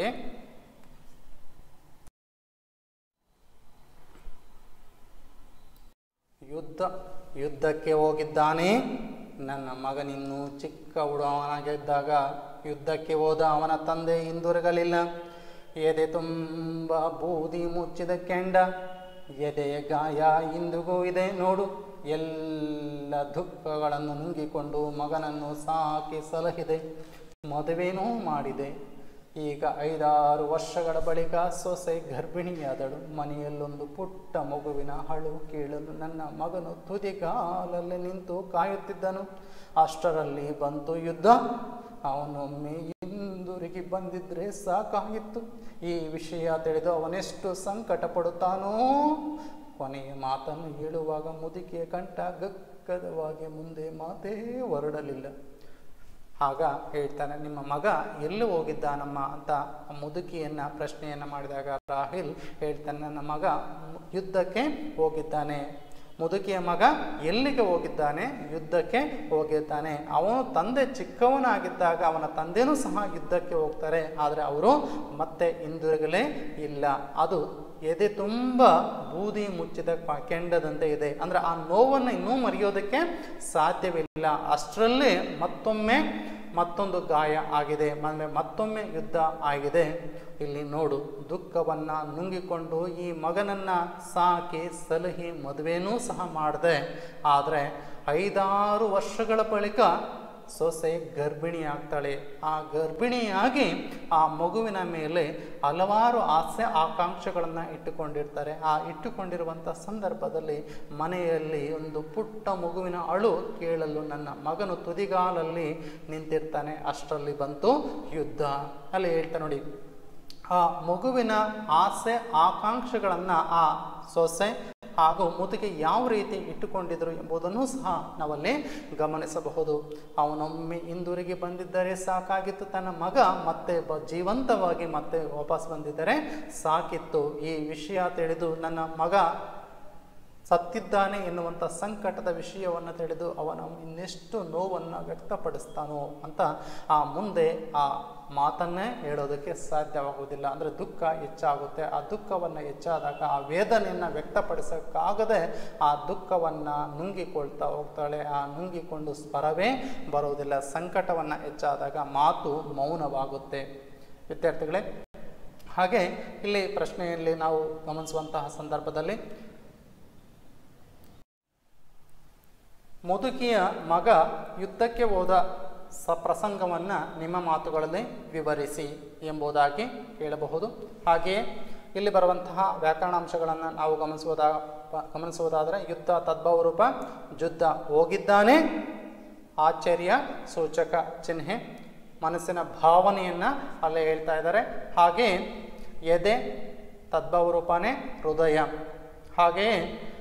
ಯುದ್ಧ ಯುದ್ಧಕ್ಕೆ ಹೋಗಿದ್ದಾನೆ ನನ್ನ ಮಗನಿನ್ನೂ ಚಿಕ್ಕ ಹುಡುಗನಾಗಿದ್ದಾಗ ಯುದ್ಧಕ್ಕೆ ಹೋದ ಅವನ ತಂದೆ ಹಿಂದಿರುಗಲಿಲ್ಲ ಎದೆ ತುಂಬ ಬೂದಿ ಮುಚ್ಚಿದ ಕೆಂಡ ಎದೆಯ ಗಾಯ ಇಂದಿಗೂ ಇದೆ ನೋಡು ಎಲ್ಲ ದುಃಖಗಳನ್ನು ನುಂಗಿಕೊಂಡು ಮಗನನ್ನು ಸಾಕಿ ಸಲಹಿದೆ ಮದುವೆನೂ ಮಾಡಿದೆ ಈಗ ಐದಾರು ವರ್ಷಗಳ ಬಳಿಕ ಸೊಸೆ ಗರ್ಭಿಣಿಯಾದಳು ಮನೆಯಲ್ಲೊಂದು ಪುಟ್ಟ ಮಗುವಿನ ಹಳು ಕೇಳಲು ನನ್ನ ಮಗನು ತುದಿಗಾಲಲ್ಲಿ ನಿಂತು ಕಾಯುತ್ತಿದ್ದನು ಅಷ್ಟರಲ್ಲಿ ಬಂತು ಯುದ್ಧ ಅವನೊಮ್ಮೆ ಹಿಂದಿರುಗಿ ಬಂದಿದ್ರೆ ಸಾಕಾಗಿತ್ತು ಈ ವಿಷಯ ತಿಳಿದು ಅವನೆಷ್ಟು ಸಂಕಟ ಪಡುತ್ತಾನೋ ಕೊನೆಯ ಮಾತನ್ನು ಹೇಳುವಾಗ ಮುದುಕಿಯ ಕಂಠ ಗಕ್ಕದವಾಗಿ ಮುಂದೆ ಮಾತೇ ಹೊರಡಲಿಲ್ಲ ಆಗ ಹೇಳ್ತಾನೆ ನಿಮ್ಮ ಮಗ ಎಲ್ಲಿ ಹೋಗಿದ್ದಾನಮ್ಮ ಅಂತ ಆ ಮುದುಕಿಯನ್ನ ಪ್ರಶ್ನೆಯನ್ನು ಮಾಡಿದಾಗ ರಾಹುಲ್ ಹೇಳ್ತಾನೆ ನನ್ನ ಮಗ ಯುದ್ಧಕ್ಕೆ ಹೋಗಿದ್ದಾನೆ ಮುದುಕಿಯ ಮಗ ಎಲ್ಲಿಗೆ ಹೋಗಿದ್ದಾನೆ ಯುದ್ಧಕ್ಕೆ ಹೋಗಿದ್ದಾನೆ ಅವನು ತಂದೆ ಚಿಕ್ಕವನಾಗಿದ್ದಾಗ ಅವನ ತಂದೆನೂ ಸಹ ಯುದ್ಧಕ್ಕೆ ಹೋಗ್ತಾರೆ ಆದರೆ ಅವರು ಮತ್ತೆ ಹಿಂದಿರುಗಲೇ ಇಲ್ಲ ಅದು ಎದೆ ತುಂಬ ಬೂದಿ ಮುಚ್ಚಿದ ಕ- ಕೆಂಡದಂತೆ ಇದೆ ಅಂದರೆ ಆ ನೋವನ್ನು ಇನ್ನೂ ಮರೆಯೋದಕ್ಕೆ ಸಾಧ್ಯವಿಲ್ಲ ಅಷ್ಟರಲ್ಲೇ ಮತ್ತೊಮ್ಮೆ ಮತ್ತೊಂದು ಗಾಯ ಆಗಿದೆ ಅಂದರೆ ಮತ್ತೊಮ್ಮೆ ಯುದ್ಧ ಆಗಿದೆ ಇಲ್ಲಿ ನೋಡು ದುಃಖವನ್ನು ನುಂಗಿಕೊಂಡು ಈ ಮಗನನ್ನು ಸಾಕಿ ಸಲಹಿ ಮದುವೆನೂ ಸಹ ಮಾಡಿದೆ ಆದರೆ ಐದಾರು ವರ್ಷಗಳ ಬಳಿಕ ಸೊಸೆ ಗರ್ಭಿಣಿ ಆಗ್ತಾಳೆ ಆ ಗರ್ಭಿಣಿಯಾಗಿ ಆ ಮಗುವಿನ ಮೇಲೆ ಹಲವಾರು ಆಸೆ ಆಕಾಂಕ್ಷೆಗಳನ್ನು ಇಟ್ಟುಕೊಂಡಿರ್ತಾರೆ ಆ ಇಟ್ಟುಕೊಂಡಿರುವಂಥ ಸಂದರ್ಭದಲ್ಲಿ ಮನೆಯಲ್ಲಿ ಒಂದು ಪುಟ್ಟ ಮಗುವಿನ ಅಳು ಕೇಳಲು ನನ್ನ ಮಗನು ತುದಿಗಾಲಲ್ಲಿ ನಿಂತಿರ್ತಾನೆ ಅಷ್ಟರಲ್ಲಿ ಬಂತು ಯುದ್ಧ ಅಲ್ಲಿ ಹೇಳ್ತಾ ನೋಡಿ ಆ ಮಗುವಿನ ಆಸೆ ಆಕಾಂಕ್ಷೆಗಳನ್ನು ಆ ಸೊಸೆ ಹಾಗೂ ಮುದುಗೆ ಯಾವ ರೀತಿ ಇಟ್ಟುಕೊಂಡಿದ್ರು ಎಂಬುದನ್ನು ಸಹ ನಾವಲ್ಲಿ ಗಮನಿಸಬಹುದು ಅವನೊಮ್ಮೆ ಹಿಂದಿರುಗಿ ಬಂದಿದ್ದರೆ ಸಾಕಾಗಿತ್ತು ತನ್ನ ಮಗ ಮತ್ತೆ ಬ ಜೀವಂತವಾಗಿ ಮತ್ತೆ ವಾಪಸ್ ಬಂದಿದ್ದರೆ ಸಾಕಿತ್ತು ಈ ವಿಷಯ ತಿಳಿದು ನನ್ನ ಮಗ ಸತ್ತಿದ್ದಾನೆ ಎನ್ನುವಂಥ ಸಂಕಟದ ವಿಷಯವನ್ನು ತಿಳಿದು ಅವನ ಇನ್ನೆಷ್ಟು ನೋವನ್ನು ವ್ಯಕ್ತಪಡಿಸ್ತಾನೋ ಅಂತ ಆ ಮುಂದೆ ಆ ಮಾತನ್ನೇ ಹೇಳೋದಕ್ಕೆ ಸಾಧ್ಯವಾಗುವುದಿಲ್ಲ ಅಂದರೆ ದುಃಖ ಹೆಚ್ಚಾಗುತ್ತೆ ಆ ದುಃಖವನ್ನು ಹೆಚ್ಚಾದಾಗ ಆ ವೇದನೆಯನ್ನು ವ್ಯಕ್ತಪಡಿಸೋಕ್ಕಾಗದೆ ಆ ದುಃಖವನ್ನು ನುಂಗಿಕೊಳ್ತಾ ಹೋಗ್ತಾಳೆ ಆ ನುಂಗಿಕೊಂಡು ಸ್ವರವೇ ಬರುವುದಿಲ್ಲ ಸಂಕಟವನ್ನು ಹೆಚ್ಚಾದಾಗ ಮಾತು ಮೌನವಾಗುತ್ತೆ ವಿದ್ಯಾರ್ಥಿಗಳೇ ಹಾಗೆ ಇಲ್ಲಿ ಪ್ರಶ್ನೆಯಲ್ಲಿ ನಾವು ಗಮನಿಸುವಂತಹ ಸಂದರ್ಭದಲ್ಲಿ ಮುದುಕಿಯ ಮಗ ಯುದ್ಧಕ್ಕೆ ಹೋದ ಸ ಪ್ರಸಂಗವನ್ನು ನಿಮ್ಮ ಮಾತುಗಳಲ್ಲಿ ವಿವರಿಸಿ ಎಂಬುದಾಗಿ ಹೇಳಬಹುದು ಹಾಗೆಯೇ ಇಲ್ಲಿ ಬರುವಂತಹ ವ್ಯಾಕರಣಾಂಶಗಳನ್ನು ನಾವು ಗಮನಿಸುವುದಾ ಗಮನಿಸುವುದಾದರೆ ಯುದ್ಧ ತದ್ಭವ ರೂಪ ಯುದ್ಧ ಹೋಗಿದ್ದಾನೆ ಆಶ್ಚರ್ಯ ಸೂಚಕ ಚಿಹ್ನೆ ಮನಸ್ಸಿನ ಭಾವನೆಯನ್ನು ಅಲ್ಲೇ ಹೇಳ್ತಾ ಇದ್ದಾರೆ ಹಾಗೆ ಎದೆ ತದ್ಭವ ರೂಪನೇ ಹೃದಯ ಹಾಗೆಯೇ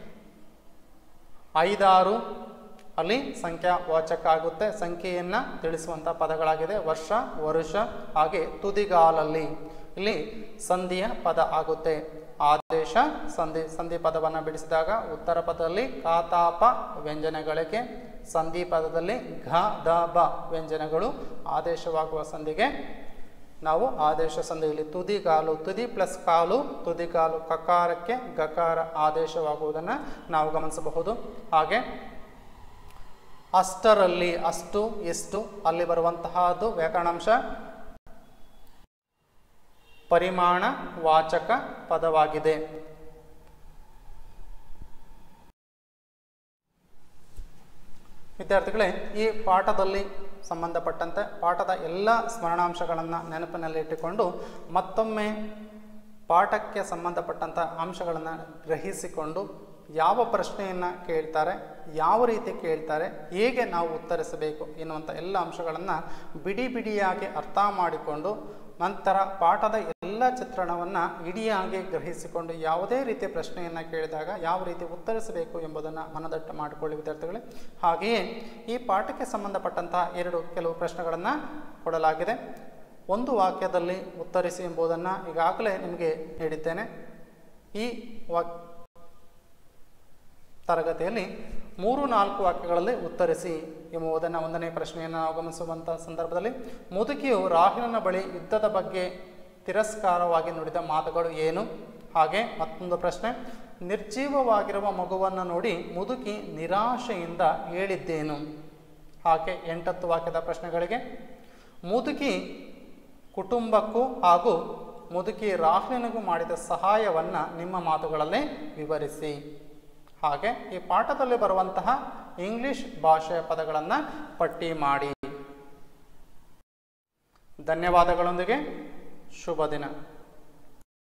ಐದಾರು ಅಲ್ಲಿ ಸಂಖ್ಯಾ ವಾಚಕ ಆಗುತ್ತೆ ಸಂಖ್ಯೆಯನ್ನು ತಿಳಿಸುವಂಥ ಪದಗಳಾಗಿದೆ ವರ್ಷ ವರುಷ ಹಾಗೆ ತುದಿಗಾಲಲ್ಲಿ ಇಲ್ಲಿ ಸಂಧಿಯ ಪದ ಆಗುತ್ತೆ ಆದೇಶ ಸಂಧಿ ಸಂಧಿ ಪದವನ್ನು ಬಿಡಿಸಿದಾಗ ಉತ್ತರ ಪದದಲ್ಲಿ ಕಾತಾಪ ವ್ಯಂಜನಗಳಿಗೆ ಸಂಧಿ ಪದದಲ್ಲಿ ಘ ದ ಬ ವ್ಯಂಜನಗಳು ಆದೇಶವಾಗುವ ಸಂಧಿಗೆ ನಾವು ಆದೇಶ ಸಂಧಿಯಲ್ಲಿ ತುದಿ ಕಾಲು ತುದಿ ಪ್ಲಸ್ ಕಾಲು ತುದಿ ಕಾಲು ಕಕಾರಕ್ಕೆ ಗಕಾರ ಆದೇಶವಾಗುವುದನ್ನು ನಾವು ಗಮನಿಸಬಹುದು ಹಾಗೆ ಅಷ್ಟರಲ್ಲಿ ಅಷ್ಟು ಎಷ್ಟು ಅಲ್ಲಿ ಬರುವಂತಹದ್ದು ವ್ಯಾಕರಣಾಂಶ ಪರಿಮಾಣ ವಾಚಕ ಪದವಾಗಿದೆ ವಿದ್ಯಾರ್ಥಿಗಳೇ ಈ ಪಾಠದಲ್ಲಿ ಸಂಬಂಧಪಟ್ಟಂತೆ ಪಾಠದ ಎಲ್ಲ ಸ್ಮರಣಾಂಶಗಳನ್ನು ನೆನಪಿನಲ್ಲಿಟ್ಟುಕೊಂಡು ಮತ್ತೊಮ್ಮೆ ಪಾಠಕ್ಕೆ ಸಂಬಂಧಪಟ್ಟಂಥ ಅಂಶಗಳನ್ನು ಗ್ರಹಿಸಿಕೊಂಡು ಯಾವ ಪ್ರಶ್ನೆಯನ್ನು ಕೇಳ್ತಾರೆ ಯಾವ ರೀತಿ ಕೇಳ್ತಾರೆ ಹೇಗೆ ನಾವು ಉತ್ತರಿಸಬೇಕು ಎನ್ನುವಂಥ ಎಲ್ಲ ಅಂಶಗಳನ್ನು ಬಿಡಿ ಬಿಡಿಯಾಗಿ ಅರ್ಥ ಮಾಡಿಕೊಂಡು ನಂತರ ಪಾಠದ ಎಲ್ಲ ಚಿತ್ರಣವನ್ನು ಇಡಿಯಾಗಿ ಗ್ರಹಿಸಿಕೊಂಡು ಯಾವುದೇ ರೀತಿಯ ಪ್ರಶ್ನೆಯನ್ನು ಕೇಳಿದಾಗ ಯಾವ ರೀತಿ ಉತ್ತರಿಸಬೇಕು ಎಂಬುದನ್ನು ಮನದಟ್ಟು ಮಾಡಿಕೊಳ್ಳಿ ವಿದ್ಯಾರ್ಥಿಗಳೇ ಹಾಗೆಯೇ ಈ ಪಾಠಕ್ಕೆ ಸಂಬಂಧಪಟ್ಟಂತಹ ಎರಡು ಕೆಲವು ಪ್ರಶ್ನೆಗಳನ್ನು ಕೊಡಲಾಗಿದೆ ಒಂದು ವಾಕ್ಯದಲ್ಲಿ ಉತ್ತರಿಸಿ ಎಂಬುದನ್ನು ಈಗಾಗಲೇ ನಿಮಗೆ ನೀಡಿದ್ದೇನೆ ಈ ವಾಕ್ ತರಗತಿಯಲ್ಲಿ ಮೂರು ನಾಲ್ಕು ವಾಕ್ಯಗಳಲ್ಲಿ ಉತ್ತರಿಸಿ ಎಂಬುದನ್ನು ಒಂದನೇ ಪ್ರಶ್ನೆಯನ್ನು ನಾವು ಗಮನಿಸುವಂಥ ಸಂದರ್ಭದಲ್ಲಿ ಮುದುಕಿಯು ರಾಹುಲನ ಬಳಿ ಯುದ್ಧದ ಬಗ್ಗೆ ತಿರಸ್ಕಾರವಾಗಿ ನುಡಿದ ಮಾತುಗಳು ಏನು ಹಾಗೆ ಮತ್ತೊಂದು ಪ್ರಶ್ನೆ ನಿರ್ಜೀವವಾಗಿರುವ ಮಗುವನ್ನು ನೋಡಿ ಮುದುಕಿ ನಿರಾಶೆಯಿಂದ ಹೇಳಿದ್ದೇನು ಹಾಗೆ ಎಂಟತ್ತು ವಾಕ್ಯದ ಪ್ರಶ್ನೆಗಳಿಗೆ ಮುದುಕಿ ಕುಟುಂಬಕ್ಕೂ ಹಾಗೂ ಮುದುಕಿ ರಾಹುಲನಿಗೂ ಮಾಡಿದ ಸಹಾಯವನ್ನು ನಿಮ್ಮ ಮಾತುಗಳಲ್ಲಿ ವಿವರಿಸಿ ಹಾಗೆ ಈ ಪಾಠದಲ್ಲಿ ಬರುವಂತಹ ಇಂಗ್ಲಿಷ್ ಭಾಷೆಯ ಪದಗಳನ್ನು ಪಟ್ಟಿ ಮಾಡಿ ಧನ್ಯವಾದಗಳೊಂದಿಗೆ ಶುಭ ದಿನ